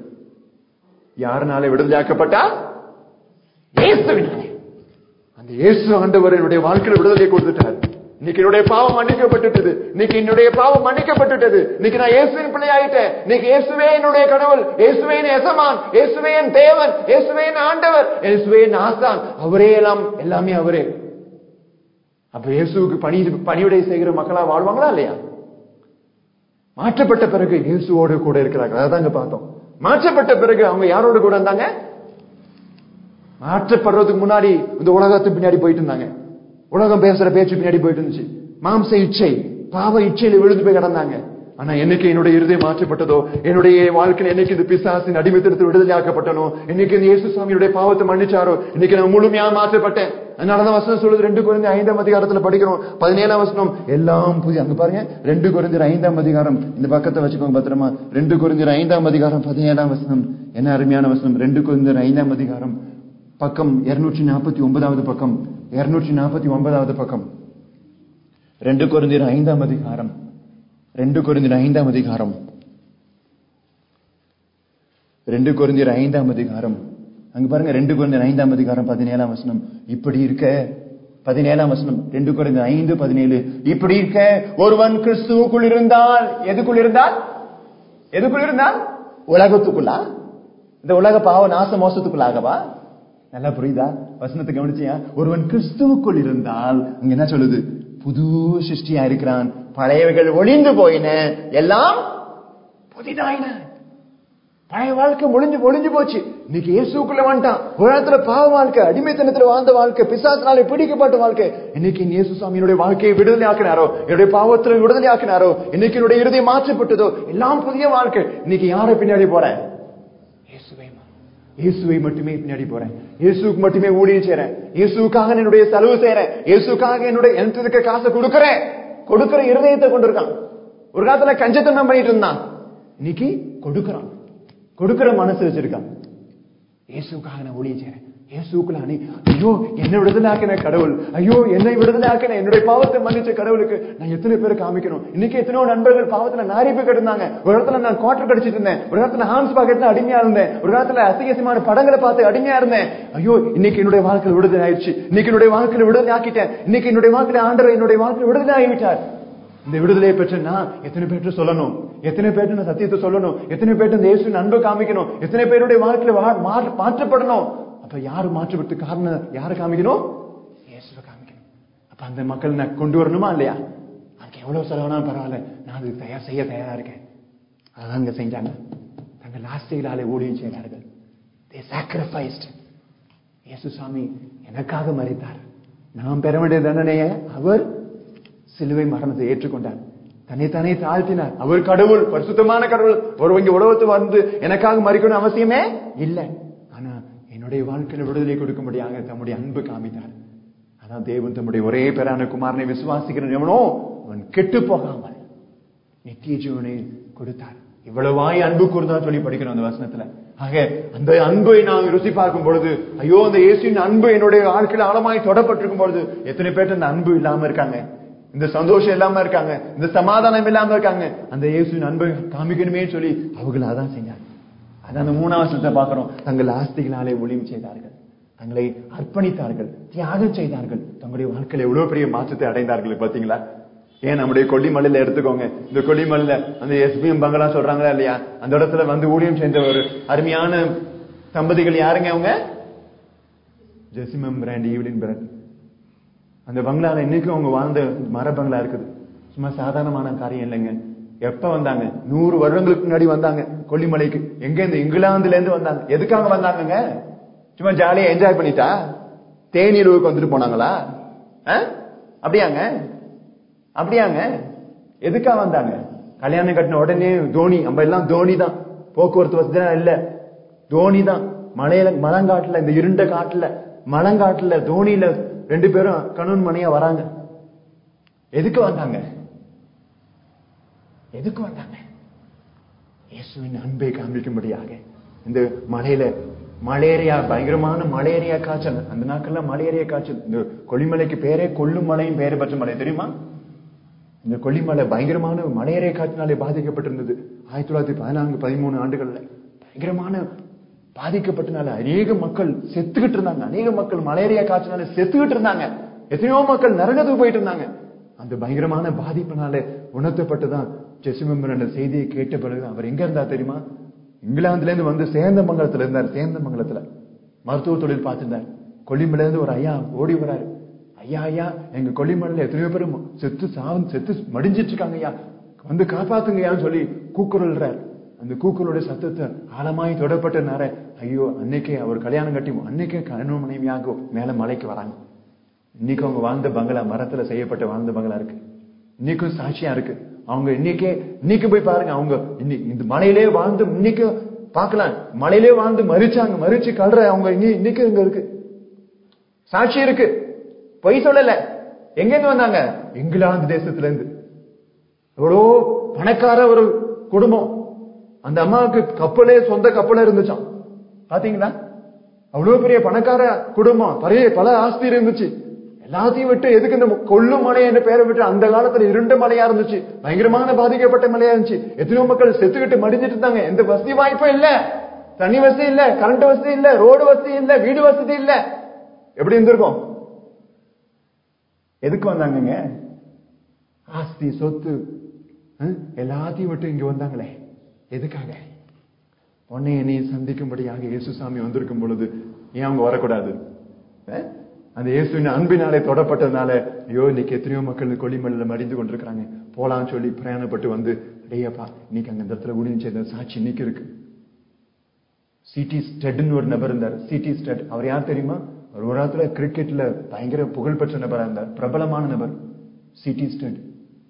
யாருனால விடுதலையாக்கப்பட்டா இயேசுவினாலே அந்த இயேசு ஆண்டவர் என்னுடைய வாழ்க்கையில விடுதலை கொடுத்துட்டார் இன்னைக்கு என்னுடைய பாவம் மன்னிக்கப்பட்டுட்டது இன்னைக்கு என்னுடைய பாவம் மன்னிக்கப்பட்டுட்டது இன்னைக்கு நான் இயேசுவின் பிள்ளை ஆயிட்டேன் இன்னைக்கு இயேசுவே என்னுடைய கடவுள் இயேசுவே என் எசமான் இயேசுவே என் தேவன் இயேசுவே என் ஆண்டவர் இயேசுவே என் ஆசான் அவரே எல்லாம் எல்லாமே அவரே அப்ப இயேசுவுக்கு பணி பணியுடைய செய்கிற மக்களா வாழ்வாங்களா இல்லையா மாற்றப்பட்ட பிறகு இயேசுவோடு கூட இருக்கிறாங்க அதாங்க பார்த்தோம் மாற்றப்பட்ட பிறகு அவங்க யாரோடு கூட இருந்தாங்க மாற்றப்படுறதுக்கு முன்னாடி இந்த உலகத்துக்கு பின்னாடி போயிட்டு இருந்தாங்க உலகம் பேசுற பேச்சு பின்னாடி போயிட்டு இருந்துச்சு மாம்ச இச்சை பாவ இச்சையில விழுந்து போய் கிடந்தாங்க ஆனா என்னைக்கு என்னுடைய இருதயம் மாற்றப்பட்டதோ என்னுடைய வாழ்க்கையில் என்னைக்கு இந்த பிசாசின் அடிமைத்திற்கு விடுதலையாக்கப்பட்டனோ என்னைக்கு இந்த இயேசு சுவாமியுடைய பாவத்தை மன்னிச்சாரோ இன்னைக்கு நான் முழுமையா மாற்றப்பட்டேன் அதனாலதான் வசனம் சொல்லுது ரெண்டு குறைந்த ஐந்தாம் அதிகாரத்துல படிக்கிறோம் பதினேழாம் வசனம் எல்லாம் புதிய அங்க பாருங்க ரெண்டு குறைஞ்சர் ஐந்தாம் அதிகாரம் இந்த பக்கத்தை வச்சுக்கோங்க பத்திரமா ரெண்டு குறைஞ்சர் ஐந்தாம் அதிகாரம் பதினேழாம் வசனம் என்ன அருமையான வசனம் ரெண்டு குறைஞ்சர் ஐந்தாம் அதிகாரம் பக்கம் இருநூற்றி நாற்பத்தி ஒன்பதாவது பக்கம் இருநூற்றி நாற்பத்தி ஒன்பதாவது பக்கம் ரெண்டு குறைந்தர் ஐந்தாம் அதிகாரம் ரெண்டு குறைந்தர் ஐந்தாம் அதிகாரம் ரெண்டு குறைந்தர் ஐந்தாம் அதிகாரம் அங்க பாருங்க ரெண்டு குறைந்தர் ஐந்தாம் அதிகாரம் பதினேழாம் வசனம் இப்படி இருக்க பதினேழாம் வசனம் ரெண்டு குறைந்த ஐந்து பதினேழு இப்படி இருக்க ஒருவன் கிறிஸ்துவுக்குள் இருந்தால் எதுக்குள் இருந்தால் எதுக்குள் இருந்தால் உலகத்துக்குள்ளா இந்த உலக பாவ நாச மோசத்துக்குள்ளாகவா நல்லா புரியுதா வசனத்தை கவனிச்சியா ஒருவன் கிறிஸ்துவுக்குள் இருந்தால் அங்க என்ன சொல்லுது புது சிருஷ்டியா இருக்கிறான் பழையவைகள் ஒளிந்து போயின எல்லாம் புதிதாயின பழைய வாழ்க்கை முடிஞ்சு முடிஞ்சு போச்சு இன்னைக்கு இயேசுக்குள்ள வந்துட்டான் ஒரு இடத்துல பாவ வாழ்க்கை அடிமைத்தனத்துல வாழ்ந்த வாழ்க்கை பிசாசினாலே பிடிக்கப்பட்ட வாழ்க்கை இன்னைக்கு இயேசு சாமி என்னுடைய வாழ்க்கையை விடுதலை ஆக்கினாரோ என்னுடைய பாவத்துல விடுதலை ஆக்கினாரோ இன்னைக்கு என்னுடைய இருதயம் மாற்றப்பட்டதோ எல்லாம் புதிய வாழ்க்கை இன்னைக்கு யாரை பின்னாடி போறேன் இயேசுவை மா- இயேசுவை மட்டுமே பின்னாடி போறேன் இயேசுக்கு மட்டுமே ஊழியம் செய்றேன் இயேசுக்காக நான் என்னுடைய செலவு செய்றேன் இயேசுக்காக என்னுடைய எனக்கு இருக்க காசை கொடுக்கறேன் கொடுக்கிற இருதயத்தை கொண்டிருக்கான் ஒரு காலத்துல கஞ்சத்தனம் பண்ணிட்டு இருந்தான் இன்னைக்கு கொடுக்கறான் கொடுக்கிற மனசு வச்சிருக்கான் இயேசுக்காக நான் ஊழியம் செய்றேன் இயேசுக்குள்ள அணி ஐயோ என்னை விடுதலாக்கின கடவுள் ஐயோ என்னை விடுதலாக்கின என்னுடைய பாவத்தை மன்னிச்ச கடவுளுக்கு நான் எத்தனை பேர் காமிக்கணும் இன்னைக்கு எத்தனையோ நண்பர்கள் பாவத்துல நாரி போய் கிடந்தாங்க ஒரு இடத்துல நான் குவார்டர் கடிச்சிட்டு இருந்தேன் ஒரு இடத்துல ஹான்ஸ் பாக்கெட்ல அடிமையா இருந்தேன் ஒரு இடத்துல அசிங்கசியமான படங்களை பார்த்து அடிமையா இருந்தேன் ஐயோ இன்னைக்கு என்னுடைய வாழ்க்கையில் விடுதலை ஆயிடுச்சு இன்னைக்கு என்னுடைய வாழ்க்கையில விடுதலை ஆக்கிட்டேன் இன்னைக்கு என்னுடைய வாழ்க்கையில ஆண்டவர் என்னுடைய வாழ்க்கையில விடுதலை ஆகிவிட்டார் இந்த விடுதலையை பெற்று நான் எத்தனை பேர்ட்டு சொல்லணும் எத்தனை பேர்ட்டு நான் சத்தியத்தை சொல்லணும் எத்தனை பேர்ட்டு இந்த இயேசுவின் அன்பை காமிக்கணும் எத்தனை பேருடைய வாழ்க்கையில வா- மா- மாற்றப்படணும் அப்ப யாரு மாற்றப்பட்டு காரணம் யாரை காமிக்கணும் இயேசுவை காமிக்கணும் அப்ப அந்த மக்கள் நான் கொண்டு வரணுமா இல்லையா அதுக்கு எவ்வளவு செலவானாலும் பரவாயில்ல நான் அதுக்கு தயார் செய்ய தயாரா இருக்கேன் அதான் இங்க செஞ்சாங்க தங்கள் லாஸ்டிகளாலே ஊழியம் செய்தார்கள் they sacrificed இயேசு சாமி எனக்காக மறித்தார் நாம் பெற வேண்டிய தண்டனையை அவர் சிலுவை மரணத்தை ஏற்றுக்கொண்டார் தன்னைத்தானே தாழ்த்தினார் அவர் கடவுள் பரிசுத்தமான கடவுள் ஒரு இங்க உலகத்து வந்து எனக்காக மறிக்கணும் அவசியமே இல்லை ஆனா என்னுடைய வாழ்க்கையில விடுதலை கொடுக்கும்படியாக தம்முடைய அன்பு காமித்தார் அதான் தேவன் தம்முடைய ஒரே பேரான குமாரனை விசுவாசிக்கிற எவனோ அவன் கெட்டு போகாமல் நித்திய ஜீவனை கொடுத்தார் இவ்வளவாய் அன்பு கூர்தான் சொல்லி படிக்கிறோம் அந்த வசனத்துல ஆக அந்த அன்பை நாம் ருசி பார்க்கும் பொழுது ஐயோ அந்த இயேசுவின் அன்பு என்னுடைய வாழ்க்கையில ஆழமாய் தொடப்பட்டிருக்கும் பொழுது எத்தனை பேர் அந்த அன்பு இல்லாம இருக்காங்க இந்த சந்தோஷம் இல்லாம இருக்காங்க இந்த சமாதானம் இல்லாம இருக்காங்க அந்த இயேசுவின் அன்பை காமிக்கணுமே சொல்லி அவர்கள் அதான் செஞ்சாங்க அதான் அந்த மூணாவது வசனத்தை பார்க்கிறோம் தங்கள் ஆஸ்திகளாலே ஒளியும் செய்தார்கள் தங்களை அர்ப்பணித்தார்கள் தியாகம் செய்தார்கள் தங்களுடைய வாழ்க்கையில எவ்வளவு பெரிய மாற்றத்தை அடைந்தார்கள் பாத்தீங்களா ஏன் நம்முடைய கொல்லிமலையில எடுத்துக்கோங்க இந்த கொல்லிமலையில அந்த எஸ்பிஎம் பங்களா சொல்றாங்களா இல்லையா அந்த இடத்துல வந்து ஊழியம் செஞ்ச ஒரு அருமையான தம்பதிகள் யாருங்க அவங்க ஜெசிமம் பிராண்ட் ஈவ்லின் பிராண்ட் அந்த பங்களால இன்னைக்கும் அவங்க வாழ்ந்த மர பங்களா இருக்குது சும்மா சாதாரணமான காரியம் இல்லைங்க எப்ப வந்தாங்க நூறு வருடங்களுக்கு முன்னாடி வந்தாங்க கொல்லிமலைக்கு எங்க இருந்து இங்கிலாந்துல இருந்து வந்தாங்க எதுக்காக வந்தாங்கங்க சும்மா ஜாலியா என்ஜாய் பண்ணிட்டா தேநீர்வுக்கு வந்துட்டு போனாங்களா ஆ? அப்படியாங்க அப்படியாங்க எதுக்கா வந்தாங்க கல்யாணம் கட்டின உடனே தோனி நம்ம எல்லாம் தோனி தான் போக்குவரத்து வசதி இல்ல தோனி தான் மலையில மலங்காட்டுல இந்த இருண்ட காட்டுல மலங்காட்டுல தோனியில ரெண்டு பேரும் கணவன் மனையா வராங்க எதுக்கு வந்தாங்க எதுக்கு வந்தாங்க இயேசுவின் அன்பை காண்பிக்கும்படியாக இந்த மலையில மலேரியா பயங்கரமான மலேரியா காய்ச்சல் அந்த நாட்கள்ல மலேரியா காய்ச்சல் இந்த கொல்லிமலைக்கு பேரே கொல்லும் மலையும் பேரை பெற்ற மலை தெரியுமா இந்த கொல்லிமலை பயங்கரமான மலேரியா காய்ச்சலாலே பாதிக்கப்பட்டிருந்தது ஆயிரத்தி தொள்ளாயிரத்தி பதினான்கு பதிமூணு ஆண்டுகள்ல பயங்கரமான பாதிக்கப்பட்டனால அநேக மக்கள் செத்துக்கிட்டு இருந்தாங்க அநேக மக்கள் மலேரியா காய்ச்சலால செத்துக்கிட்டு இருந்தாங்க எத்தனையோ மக்கள் நரகத்துக்கு போயிட்டு இருந்தாங்க அந்த பயங்கரமான பாதிப்பினால உணர்த்தப்பட்டுதான் ஜெசிமெம்பர் என்ற செய்தியை கேட்ட பிறகு அவர் எங்க இருந்தா தெரியுமா இங்கிலாந்துல இருந்து வந்து சேந்தமங்கலத்துல இருந்தார் சேந்தமங்கலத்துல மருத்துவ தொழில் பார்த்திருந்தார் கொல்லிமலையில இருந்து ஒரு ஐயா ஓடி வராரு ஐயா ஐயா எங்க கொல்லிமலையில எத்தனையோ பேர் செத்து சாவன் செத்து மடிஞ்சிட்டு இருக்காங்க ஐயா வந்து காப்பாத்துங்கய்யான்னு சொல்லி கூக்குரல்றார் அந்த கூக்குரலுடைய சத்தத்தை ஆழமாய் தொடப்பட்ட நேர ஐயோ அன்னைக்கே அவர் கல்யாணம் கட்டி அன்னைக்கே கணவன் மனைவியாக மேல மலைக்கு வராங்க இன்னைக்கு அவங்க வாழ்ந்த பங்களா மரத்துல செய்யப்பட்ட வாழ்ந்த பங்களா இருக்கு இன்னைக்கும் சாட்சியா இருக்கு அவங்க இன்னைக்கே இன்னைக்கு போய் பாருங்க அவங்க இன்னி- இந்த மலையிலே வாழ்ந்து இன்னைக்கு பார்க்கலாம் மலையிலே வாழ்ந்து மறிச்சாங்க மறிச்சு கல்ற அவங்க இன்னி இன்னைக்கு இங்க இருக்கு சாட்சி இருக்கு பொய் சொல்லல எங்க இருந்து வந்தாங்க இங்கிலாந்து தேசத்துல இருந்து எவ்வளோ பணக்கார ஒரு குடும்பம் அந்த அம்மாவுக்கு கப்பலே சொந்த கப்பலே இருந்துச்சாம் பாத்தீங்களா அவ்வளவு பெரிய பணக்கார குடும்பம் நிறைய பல ஆஸ்தி இருந்துச்சு எல்லாத்தையும் விட்டு எதுக்கு இந்த கொல்லும் மலை என்ற பெயரை விட்டு அந்த காலத்துல இருண்ட மலையா இருந்துச்சு பயங்கரமான பாதிக்கப்பட்ட மலையா இருந்துச்சு எத்தனையோ மக்கள் செத்துக்கிட்டு மடிஞ்சிட்டு இருந்தாங்க எந்த வசதி வாய்ப்பும் இல்ல தண்ணி வசதி இல்ல கரண்ட் வசதி இல்ல ரோடு வசதி இல்ல வீடு வசதி இல்ல எப்படி இருந்திருக்கும் எதுக்கு வந்தாங்கங்க ஆஸ்தி சொத்து ஹம், எல்லாத்தையும் விட்டு இங்க வந்தாங்களே எதுக்காக உன்னை என்னை சந்திக்கும்படியாக இயேசுசாமி வந்திருக்கும் பொழுது ஏன் அவங்க வரக்கூடாது அஹ்? அந்த இயேசுவின் அன்பினாலே தொடப்பட்டதுனால ஐயோ இன்னைக்கு எத்தனையோ மக்கள் கொல்லிமலையில மடிந்து கொண்டிருக்கிறாங்க போலான்னு சொல்லி பிரயாணப்பட்டு வந்து அடையப்பா இன்னைக்கு அங்க இந்த இடத்துல ஊழியம் செய்த சாட்சி இன்னைக்கு இருக்கு சிடி ஸ்டெட்னு ஒரு நபர் இருந்தார் சிடி ஸ்டெட் அவர் யார் தெரியுமா ஒரு ஒரு காலத்துல கிரிக்கெட்ல பயங்கர புகழ்பெற்ற நபரா இருந்தார் பிரபலமான நபர் சிடி ஸ்டெட்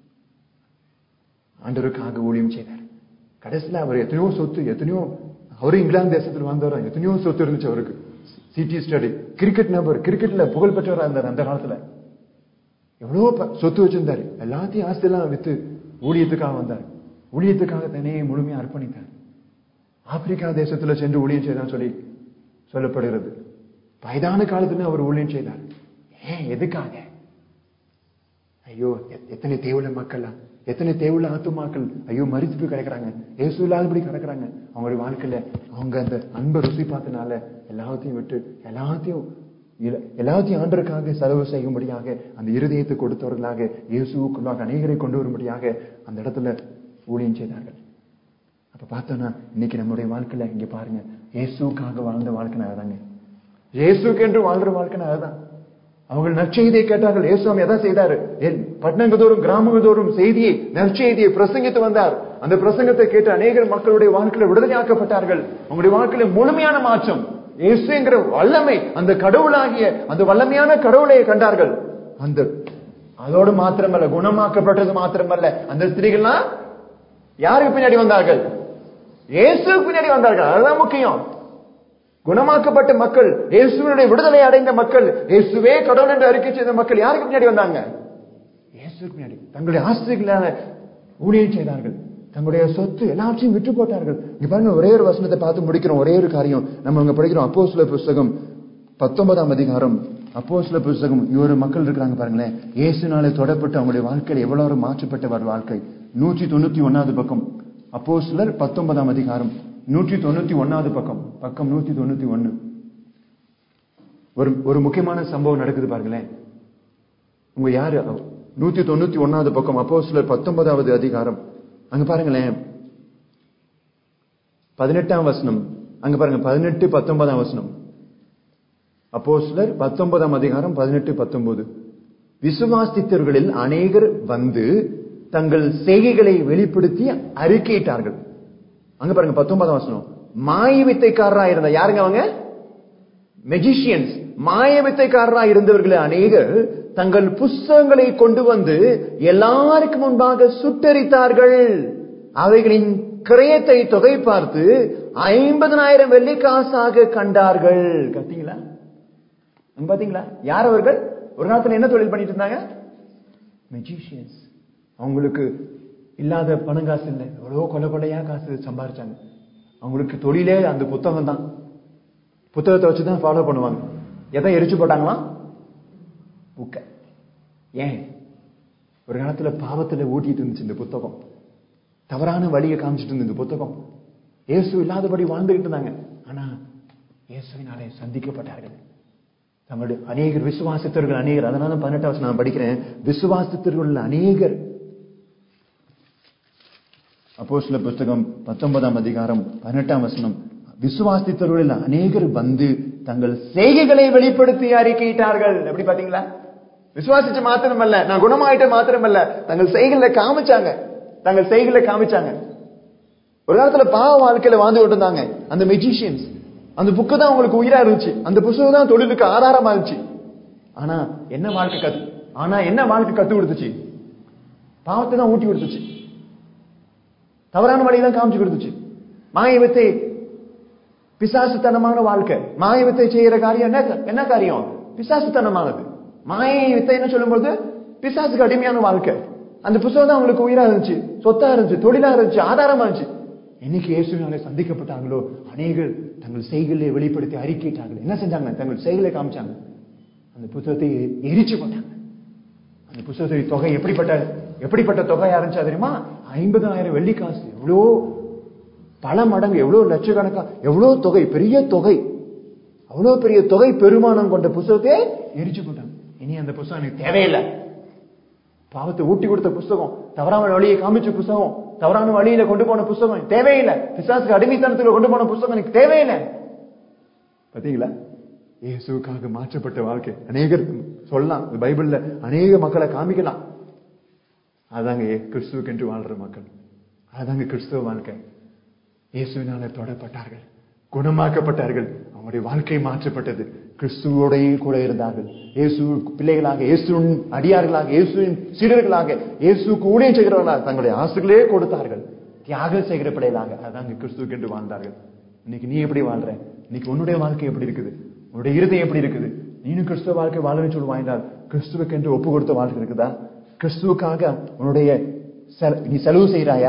ஆண்டவருக்காக ஊழியம் செய்தார் கடைசியில அவர் எத்தனையோ சொத்து எத்தனையோ அவரும் இங்கிலாந்து தேசத்தில் வாழ்ந்தவர் எத்தனையோ சொத்து இருந்துச்சு அவருக்கு சிடி ஸ்டடி கிரிக்கெட் நபர் கிரிக்கெட்ல புகழ் பெற்றவரா இருந்தார் அந்த காலத்துல எவ்வளவு ப- சொத்து வச்சிருந்தாரு எல்லாத்தையும் ஆஸ்தியெல்லாம் வித்து ஊழியத்துக்காக வந்தார் ஊழியத்துக்காக தன்னையே முழுமையா அர்ப்பணித்தார் ஆப்பிரிக்கா தேசத்துல சென்று ஊழியம் செய்தான் சொல்லி சொல்லப்படுகிறது வயதான காலத்துல அவர் ஊழியம் செய்தார் ஏன் எதுக்காக ஐயோ எ- எத்தனை தேவையுள்ள மக்கள் எத்தனை தேவையுள்ள ஆத்துமாக்கள் ஐயோ மரித்து போய் கிடக்குறாங்க இயேசு இல்லாதபடி கிடக்குறாங்க அவங்களுடைய வாழ்க்கையில அவங்க அந்த அன்பை ருசி பார்த்தனால எல்லாத்தையும் விட்டு எல்லாத்தையும் இல- எல்லாத்தையும் ஆண்டருக்காக செலவு செய்யும்படியாக அந்த இருதயத்தை கொடுத்தவர்களாக இயேசுக்குள்ளாக அநேகரை கொண்டு வரும்படியாக அந்த இடத்துல ஊழியம் செய்தார்கள் அப்ப பார்த்தோம்னா இன்னைக்கு நம்முடைய வாழ்க்கையில இங்க பாருங்க இயேசுக்காக வாழ்ந்த வாழ்க்கை அதுதாங்க இயேசுக்கு என்று வாழ்ற வாழ்க்கை அதுதான் அவங்க நற்செய்தியை கேட்டார்கள் இயேசுவாமி எதை செய்தாரு என் பட்டணங்கள் தோறும் கிராமங்கள் தோறும் செய்தியை நற்செய்தியை பிரசங்கித்து வந்தார் அந்த பிரசங்கத்தை கேட்டு அநேகர் மக்களுடைய வாழ்க்கையில விடுதலையாக்கப்பட்டார்கள் அவங்களுடைய வாழ்க்கையில முழுமையான மாற்றம் இயேசுங்கிற வல்லமை அந்த கடவுளாகிய அந்த வல்லமையான கடவுளை கண்டார்கள் அந்த அதோடு மாத்திரமல்ல குணமாக்கப்பட்டது மாத்திரமல்ல அந்த ஸ்திரீகள்லாம் யாருக்கு பின்னாடி வந்தார்கள் இயேசுக்கு பின்னாடி வந்தார்கள் அதுதான் முக்கியம் குணமாக்கப்பட்ட மக்கள் இயேசுவினுடைய விடுதலை அடைந்த மக்கள் இயேசுவே கடவுள் என்று அறிக்கை செய்த மக்கள் யாருக்கு பின்னாடி வந்தாங்க இயேசுக்கு பின்னாடி தங்களுடைய ஆசிரியர்களான ஊழியம் செய்தார்கள் தங்களுடைய சொத்து எல்லாத்தையும் விட்டு போட்டார்கள் இங்க பாருங்க ஒரே ஒரு வசனத்தை பார்த்து முடிக்கிறோம் ஒரே ஒரு காரியம் நம்ம அங்க படிக்கிறோம் அப்போ சில புஸ்தகம் பத்தொன்பதாம் அதிகாரம் அப்போ சில புஸ்தகம் இங்க ஒரு மக்கள் இருக்கிறாங்க பாருங்களேன் இயேசுனாலே தொடப்பட்டு அவங்களுடைய வாழ்க்கையில் எவ்வளவு மாற்றப்பட்ட வாழ்க்கை நூற்றி தொண்ணூத்தி ஒன்னாவது பக்கம் அப்போ சிலர் பத்தொன்பதாம் அதிகாரம் நூற்றி தொண்ணூத்தி ஒன்னாவது பக்கம் பக்கம் நூத்தி தொண்ணூத்தி ஒன்னு ஒரு ஒரு முக்கியமான சம்பவம் நடக்குது பாருங்களேன் உங்க யாரு நூத்தி தொண்ணூத்தி ஒன்னாவது பக்கம் அப்போ சிலர் பத்தொன்பதாவது அதிகாரம் அங்க பாருங்களேன் பதினெட்டாம் வசனம் அங்க பாருங்க பதினெட்டு பத்தொன்பதாம் வசனம் அப்போ சிலர் பத்தொன்பதாம் அதிகாரம் பதினெட்டு பத்தொன்பது விசுவாசித்தவர்களில் அநேகர் வந்து தங்கள் செய்கைகளை வெளிப்படுத்தி அறிக்கையிட்டார்கள் அங்க பாருங்க பத்தொன்பதாம் வசனம் மாய வித்தைக்காரரா இருந்த யாருங்க அவங்க மெஜிஷியன்ஸ் மாய வித்தைக்காரரா இருந்தவர்கள் அநேகர் தங்கள் புஸ்தகங்களை கொண்டு வந்து எல்லாருக்கும் முன்பாக சுட்டரித்தார்கள் அவைகளின் கிரயத்தை தொகை பார்த்து ஐம்பதனாயிரம் வெள்ளி காசாக கண்டார்கள் கத்தீங்களா அங்க பாத்தீங்களா யார் அவர்கள் ஒரு காலத்துல என்ன தொழில் பண்ணிட்டு இருந்தாங்க மெஜிஷியன்ஸ் அவங்களுக்கு இல்லாத பணம் காசு இல்லை எவ்வளவு கொலை கொலையா காசு சம்பாரிச்சாங்க அவங்களுக்கு தொழிலே அந்த புத்தகம் தான் புத்தகத்தை வச்சுதான் ஃபாலோ பண்ணுவாங்க எதை எரிச்சு போட்டாங்களாம் புக்க ஏன் ஒரு காலத்துல பாவத்துல ஊட்டிட்டு இருந்துச்சு இந்த புத்தகம் தவறான வழியை காமிச்சிட்டு இருந்த இந்த புத்தகம் இயேசு இல்லாதபடி வாழ்ந்துகிட்டு இருந்தாங்க ஆனா இயேசுவினாலே சந்திக்கப்பட்டார்கள் தங்களுடைய அநேகர் விசுவாசித்தவர்கள் அநேகர் அதனால பதினெட்டாம் வருஷம் நான் படிக்கிறேன் விசுவாசித்தவர்கள் அநேகர் அப்போ சில புஸ்தகம் பத்தொன்பதாம் அதிகாரம் பதினெட்டாம் வசனம் விசுவாசித்தவர்கள் அநேகர் வந்து தங்கள் செய்கைகளை வெளிப்படுத்தி அறிக்கையிட்டார்கள் எப்படி பாத்தீங்களா விசுவாசிச்சு மாத்திரமல்ல நான் குணமாயிட்ட மாத்திரமல்ல தங்கள் செய்கைகளை காமிச்சாங்க தங்கள் செய்கைகளை காமிச்சாங்க ஒரு காலத்துல பாவ வாழ்க்கையில வாழ்ந்து கொண்டு இருந்தாங்க அந்த மெஜிஷியன்ஸ் அந்த புக்கு தான் உங்களுக்கு உயிரா இருந்துச்சு அந்த புத்தகம் தான் தொழிலுக்கு ஆதாரமா இருந்துச்சு ஆனா என்ன வாழ்க்கை கத்து ஆனா என்ன வாழ்க்கை கத்து கொடுத்துச்சு பாவத்தை தான் ஊட்டி கொடுத்துச்சு தவறான வழியை தான் காமிச்சு கொடுத்துச்சு மாயவத்தை பிசாசுத்தனமான வாழ்க்கை மாயவத்தை செய்யற காரியம் என்ன என்ன காரியம் பிசாசுத்தனமானது மாயை வித்தைன்னு சொல்லும்போது பிசாசுக்கு அடிமையான வாழ்க்கை அந்த புத்தகம் தான் அவங்களுக்கு உயிரா இருந்துச்சு சொத்தா இருந்துச்சு தொழிலா இருந்துச்சு ஆதாரமா இருந்துச்சு என்னைக்கு இயேசுவினாலே சந்திக்கப்பட்டாங்களோ அநேகர் தங்கள் செய்களை வெளிப்படுத்தி அறிக்கையிட்டார்கள் என்ன செஞ்சாங்க தங்கள் செய்களை காமிச்சாங்க அந்த புத்தகத்தை எரிச்சு போட்டாங்க அந்த புத்தகத்தை தொகை எப்படிப்பட்ட எப்படிப்பட்ட தொகையா இருந்துச்சா தெரியுமா ஐம்பதாயிரம் வெள்ளி காசு எவ்வளோ பல மடங்கு எவ்வளவு லட்சக்கணக்கா எவ்வளவு தொகை பெரிய தொகை அவ்வளவு பெரிய தொகை பெருமானம் கொண்ட புத்தகத்தை எரிச்சு போட்டாங்க இனி அந்த புத்தகம் எனக்கு தேவையில்லை பாவத்தை ஊட்டி கொடுத்த புஸ்தகம் தவறான வழியை காமிச்ச புஸ்தகம் தவறான வழியில கொண்டு போன புஸ்தகம் தேவையில்லை பிசாசுக்கு அடிமைத்தனத்துல கொண்டு போன புஸ்தகம் எனக்கு தேவையில்லை பாத்தீங்களா இயேசுக்காக மாற்றப்பட்ட வாழ்க்கை அநேகர் சொல்லலாம் பைபிள்ல அநேக மக்களை காமிக்கலாம் அதாங்க கிறிஸ்துவுக்கு என்று வாழ்ற மக்கள் அதாங்க கிறிஸ்துவ வாழ்க்கை இயேசுவினால தொடப்பட்டார்கள் குணமாக்கப்பட்டார்கள் அவங்களுடைய வாழ்க்கை மாற்றப்பட்டது கிறிஸ்துவோடையே கூட இருந்தார்கள் இயேசு பிள்ளைகளாக இயேசுவின் அடியார்களாக இயேசுவின் சீடர்களாக இயேசுக்கு ஊழியம் செய்கிறவர்களாக தங்களுடைய ஆசுகளே கொடுத்தார்கள் தியாகம் செய்கிற பிள்ளைகளாக அதாங்க கிறிஸ்துவுக்கு என்று வாழ்ந்தார்கள் இன்னைக்கு நீ எப்படி வாழ்ற இன்னைக்கு உன்னுடைய வாழ்க்கை எப்படி இருக்குது உன்னுடைய இருதயம் எப்படி இருக்குது நீனும் கிறிஸ்துவ வாழ்க்கை வாழணும்னு சொல்லுவாய் என்றால் கிறிஸ்துவுக்கு என்று ஒப்பு கொடுத்த வாழ்க்கை இருக்குதா கிறிஸ்துவுக்காக உன்னுடைய நீ செலவு செய்யறாயா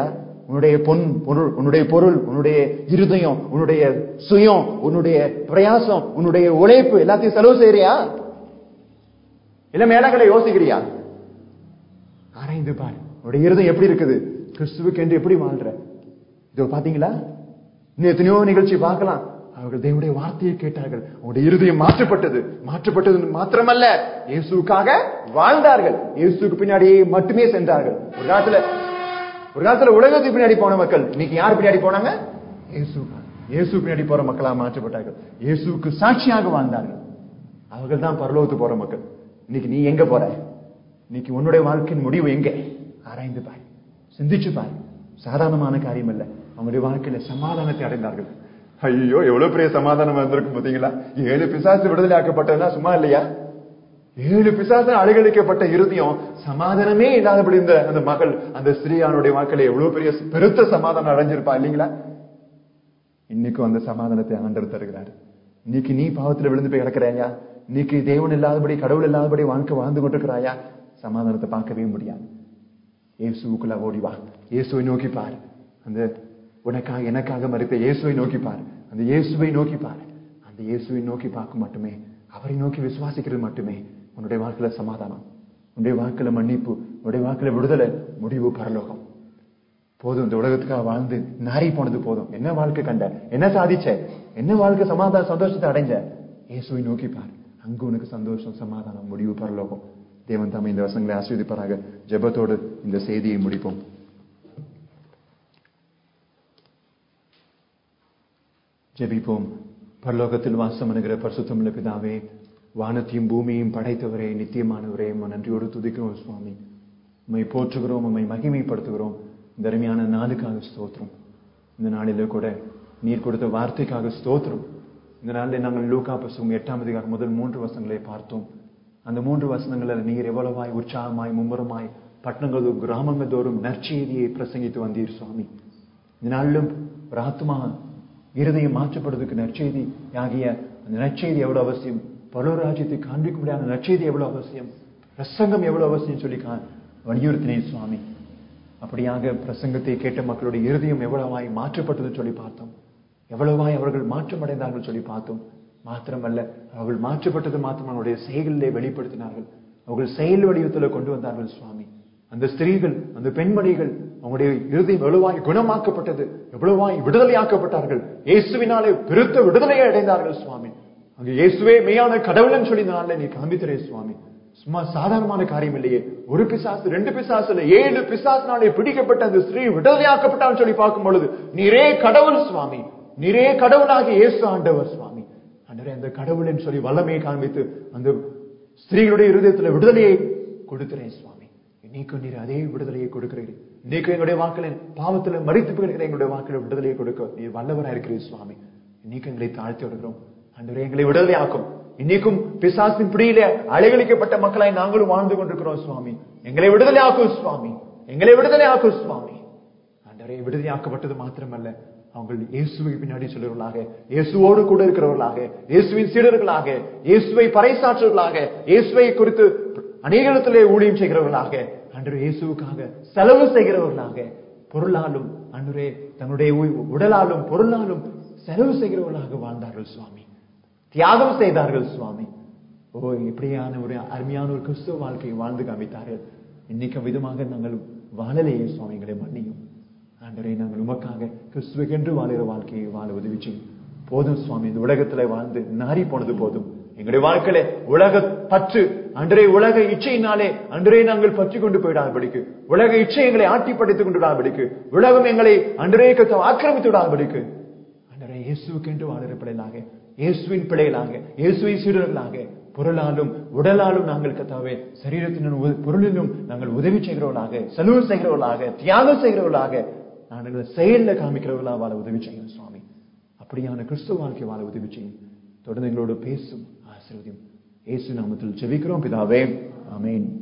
உன்னுடைய பொன் பொருள் உன்னுடைய பொருள் உன்னுடைய இருதயம் உன்னுடைய சுயம் உன்னுடைய பிரயாசம் உன்னுடைய உழைப்பு எல்லாத்தையும் செலவு செய்யறியா இல்ல மேலங்களை யோசிக்கிறியா ஆராய்ந்து பாரு உன்னுடைய இருதயம் எப்படி இருக்குது கிறிஸ்துவுக்கு என்று எப்படி வாழ்ற இதோ பாத்தீங்களா இன்னும் எத்தனையோ நிகழ்ச்சி பார்க்கலாம் அவர்கள் தேவனுடைய வார்த்தையை கேட்டார்கள் அவருடைய இருதயம் மாற்றப்பட்டது மாற்றப்பட்டது மாத்திரமல்ல இயேசுக்காக வாழ்ந்தார்கள் இயேசுக்கு பின்னாடியே மட்டுமே சென்றார்கள் ஒரு காலத்துல ஒரு காலத்துல உலகத்துக்கு பின்னாடி போன மக்கள் இன்னைக்கு யார் பின்னாடி போனாங்க இயேசு இயேசு பின்னாடி போற மக்களா மாற்றப்பட்டார்கள் இயேசுக்கு சாட்சியாக வாழ்ந்தார்கள் அவர்கள் தான் பரலோகத்துக்கு போற மக்கள் இன்னைக்கு நீ எங்க போற இன்னைக்கு உன்னுடைய வாழ்க்கையின் முடிவு எங்க ஆராய்ந்து பாரு சிந்திச்சு பாரு சாதாரணமான காரியம் இல்ல அவங்களுடைய வாழ்க்கையில சமாதானத்தை அடைந்தார்கள் ஐயோ எவ்வளவு பெரிய சமாதானம் வந்திருக்கும் பாத்தீங்களா ஏழு பிசாசு விடுதலை ஆக்கப்பட்டதுன்னா சும்மா இல்லையா ஏழு பிசாசு அழகழிக்கப்பட்ட இருதயம் சமாதானமே இல்லாதபடி இந்த அந்த மகள் அந்த ஸ்ரீயானுடைய வாழ்க்கையில எவ்வளவு பெரிய பெருத்த சமாதானம் அடைஞ்சிருப்பா இல்லைங்களா இன்னைக்கும் அந்த சமாதானத்தை ஆண்டவர் தருகிறார் இன்னைக்கு நீ பாவத்துல விழுந்து போய் கிடக்குறாயா இன்னைக்கு தேவன் இல்லாதபடி கடவுள் இல்லாதபடி வாழ்க்கை வாழ்ந்து கொண்டிருக்கிறாயா சமாதானத்தை பார்க்கவே முடியாது இயேசுக்குள்ள ஓடி வா இயேசுவை நோக்கி பாரு அந்த உனக்காக எனக்காக மறித்த இயேசுவை நோக்கி பாரு அந்த இயேசுவை நோக்கி பாரு அந்த இயேசுவை நோக்கி பார்க்க மட்டுமே அவரை நோக்கி விசுவாசிக்கிறது மட்டுமே உன்னுடைய வாழ்க்கையில சமாதானம் உன்னுடைய வாழ்க்கையில மன்னிப்பு உன்னுடைய வாழ்க்கையில விடுதலை முடிவு பரலோகம் போதும் இந்த உலகத்துக்காக வாழ்ந்து நாரி போனது போதும் என்ன வாழ்க்கை கண்ட என்ன சாதிச்ச என்ன வாழ்க்கை சமாதான சந்தோஷத்தை அடைஞ்ச இயேசுவை நோக்கி பாரு அங்கு உனக்கு சந்தோஷம் சமாதானம் முடிவு பரலோகம் தேவன் தாமே இந்த வசங்களை ஆஸ்வதிப்பாராக ஜெபத்தோடு இந்த செய்தியை முடிப்போம் ஜெபிப்போம் பரலோகத்தில் வாசம் பண்ணுகிற பரிசுத்தமுள்ள பிதாவே வானத்தையும் பூமியையும் படைத்தவரே நித்தியமானவரே உம்மை நன்றியோடு துதிக்கிறோம் சுவாமி உம்மை போற்றுகிறோம் உம்மை மகிமைப்படுத்துகிறோம் இந்த அருமையான நாளுக்காக ஸ்தோத்திரம் இந்த நாளில கூட நீர் கொடுத்த வார்த்தைக்காக ஸ்தோத்திரம் இந்த நாளில் நாங்கள் லூக்கா புஸ்தகம் எட்டாம் அதிகாரம் முதல் மூன்று வசனங்களை பார்த்தோம் அந்த மூன்று வசனங்களில் நீர் எவ்வளவாய் உற்சாகமாய் மும்முரமாய் பட்டணங்கள் கிராமங்கள் தோறும் நற்செய்தியை பிரசங்கித்து வந்தீர் சுவாமி இந்த நாளிலும் ஒரு ஆத்மா இருதயம் மாற்றப்படுவதற்கு நற்செய்தி ஆகிய அந்த நற்செய்தி எவ்வளவு அவசியம் பரலோராஜ்யத்தை காண்பிக்க முடியாத நற்செய்தி எவ்வளவு அவசியம் பிரசங்கம் எவ்வளவு அவசியம் சொல்லி கா- வலியுறுத்தினேன் சுவாமி அப்படியாக பிரசங்கத்தை கேட்ட மக்களுடைய இருதயம் எவ்வளவாய் மாற்றப்பட்டது சொல்லி பார்த்தோம் எவ்வளவாய் அவர்கள் மாற்றமடைந்தார்கள் சொல்லி பார்த்தோம் மாத்திரமல்ல அவர்கள் மாற்றப்பட்டது மாத்திரம் அவருடைய செயலிலே வெளிப்படுத்தினார்கள் அவர்கள் செயல் வடிவத்தில் கொண்டு வந்தார்கள் சுவாமி அந்த ஸ்திரீகள் அந்த பெண்மணிகள் அவங்களுடைய இருதயம் எவ்வளவாய் குணமாக்கப்பட்டது எவ்வளவாய் விடுதலையாக்கப்பட்டார்கள் இயேசுவினாலே பெருத்த விடுதலையை அடைந்தார்கள் சுவாமி அங்க இயேசுவே மெய்யான கடவுள்னு சொல்லி இந்த நாள்ல நீ காண்பித்தரே சுவாமி சும்மா சாதாரணமான காரியம் இல்லையே ஒரு பிசாசு ரெண்டு பிசாசு இல்ல ஏழு பிசாசினாலே பிடிக்கப்பட்ட அந்த ஸ்திரீ விடுதலையாக்கப்பட்டான்னு சொல்லி பார்க்கும் பொழுது நீரே கடவுள் சுவாமி நீரே கடவுளாகிய இயேசு ஆண்டவர் சுவாமி ஆண்டவரே அந்த கடவுள்னு சொல்லி வல்லமையை காண்பித்து அந்த ஸ்திரீகளுடைய இருதயத்துல விடுதலையை கொடுக்கிறேன் சுவாமி இன்னைக்கும் நீர் அதே விடுதலையை கொடுக்கிறீர் இன்னைக்கும் எங்களுடைய வாக்களை பாவத்துல மறித்து போயிருக்கிற எங்களுடைய வாக்களை விடுதலையை கொடுக்க நீர் வல்லவராக இருக்கிறீர் சுவாமி இன்னைக்கு எங்களை தாழ்த்தி விடுகிறோம் ஆண்டவரே எங்களை விடுதலையாக்கும் இன்னைக்கும் பிசாசின் பிடியிலே அலைகளிக்கப்பட்ட மக்களாய் நாங்களும் வாழ்ந்து கொண்டிருக்கிறோம் சுவாமி எங்களை விடுதலையாக்கும் சுவாமி எங்களை விடுதலையாக்கும் சுவாமி ஆண்டவரே விடுதலையாக்கப்பட்டது மாத்திரமல்ல அவங்க இயேசுவை பின்னாடி சொல்லுவர்களாக இயேசுவோடு கூட இருக்கிறவர்களாக இயேசுவின் சீடர்களாக இயேசுவை பறைசாற்றுவர்களாக இயேசுவை குறித்து அநேகத்திலே ஊழியம் செய்கிறவர்களாக அன்று இயேசுவுக்காக செலவு செய்கிறவர்களாக பொருளாலும் அன்றுரே தன்னுடைய உ- உடலாலும் பொருளாலும் செலவு செய்கிறவர்களாக வாழ்ந்தார்கள் சுவாமி தியாகம் செய்தார்கள் சுவாமி ஓ இப்படியான ஒரு அருமையான ஒரு கிறிஸ்துவ வாழ்க்கையை வாழ்ந்து காமித்தார்கள் இன்னைக்கு விதமாக நாங்கள் வாழலையே சுவாமி எங்களை மன்னியும் ஆண்டவரே நாங்கள் உமக்காக கிறிஸ்துவென்று வாழுகிற வாழ்க்கையை வாழ உதவி செய்யும் போதும் சுவாமி இந்த உலகத்துல வாழ்ந்து நாரி போனது போதும் எங்களுடைய வாழ்க்கையில உலக பற்று அன்றே உலக இச்சையினாலே அன்றே நாங்கள் பற்றி கொண்டு போயிடாதபடிக்கு உலக இச்சை எங்களை ஆட்டி படைத்துக் கொண்டு விடாதபடிக்கு உலகம் எங்களை அன்றே கத்த ஆக்கிரமித்து விடாதபடிக்கு அன்றே இயேசுக்கென்று வாழுகிற பிள்ளைகளாக இயேசுவின் பிள்ளைகளாக இயேசுவின் சீடர்களாக பொருளாலும் உடலாலும் நாங்கள் கத்தாவே சரீரத்தினும் உ- பொருளிலும் நாங்கள் உதவி செய்கிறவர்களாக செலவு செய்கிறவர்களாக தியாகம் செய்கிறவர்களாக நாங்கள் செயல்ல காமிக்கிறவர்களாக வாழ உதவி செய்யும் சுவாமி அப்படியான கிறிஸ்துவ வாழ்க்கை வாழ உதவி செய்யும் தொடர்ந்து எங்களோடு பேசும் ஆசீர்வதியும் இயேசு நாமத்தில் ஜெபிக்கிறோம் பிதாவே ஆமென்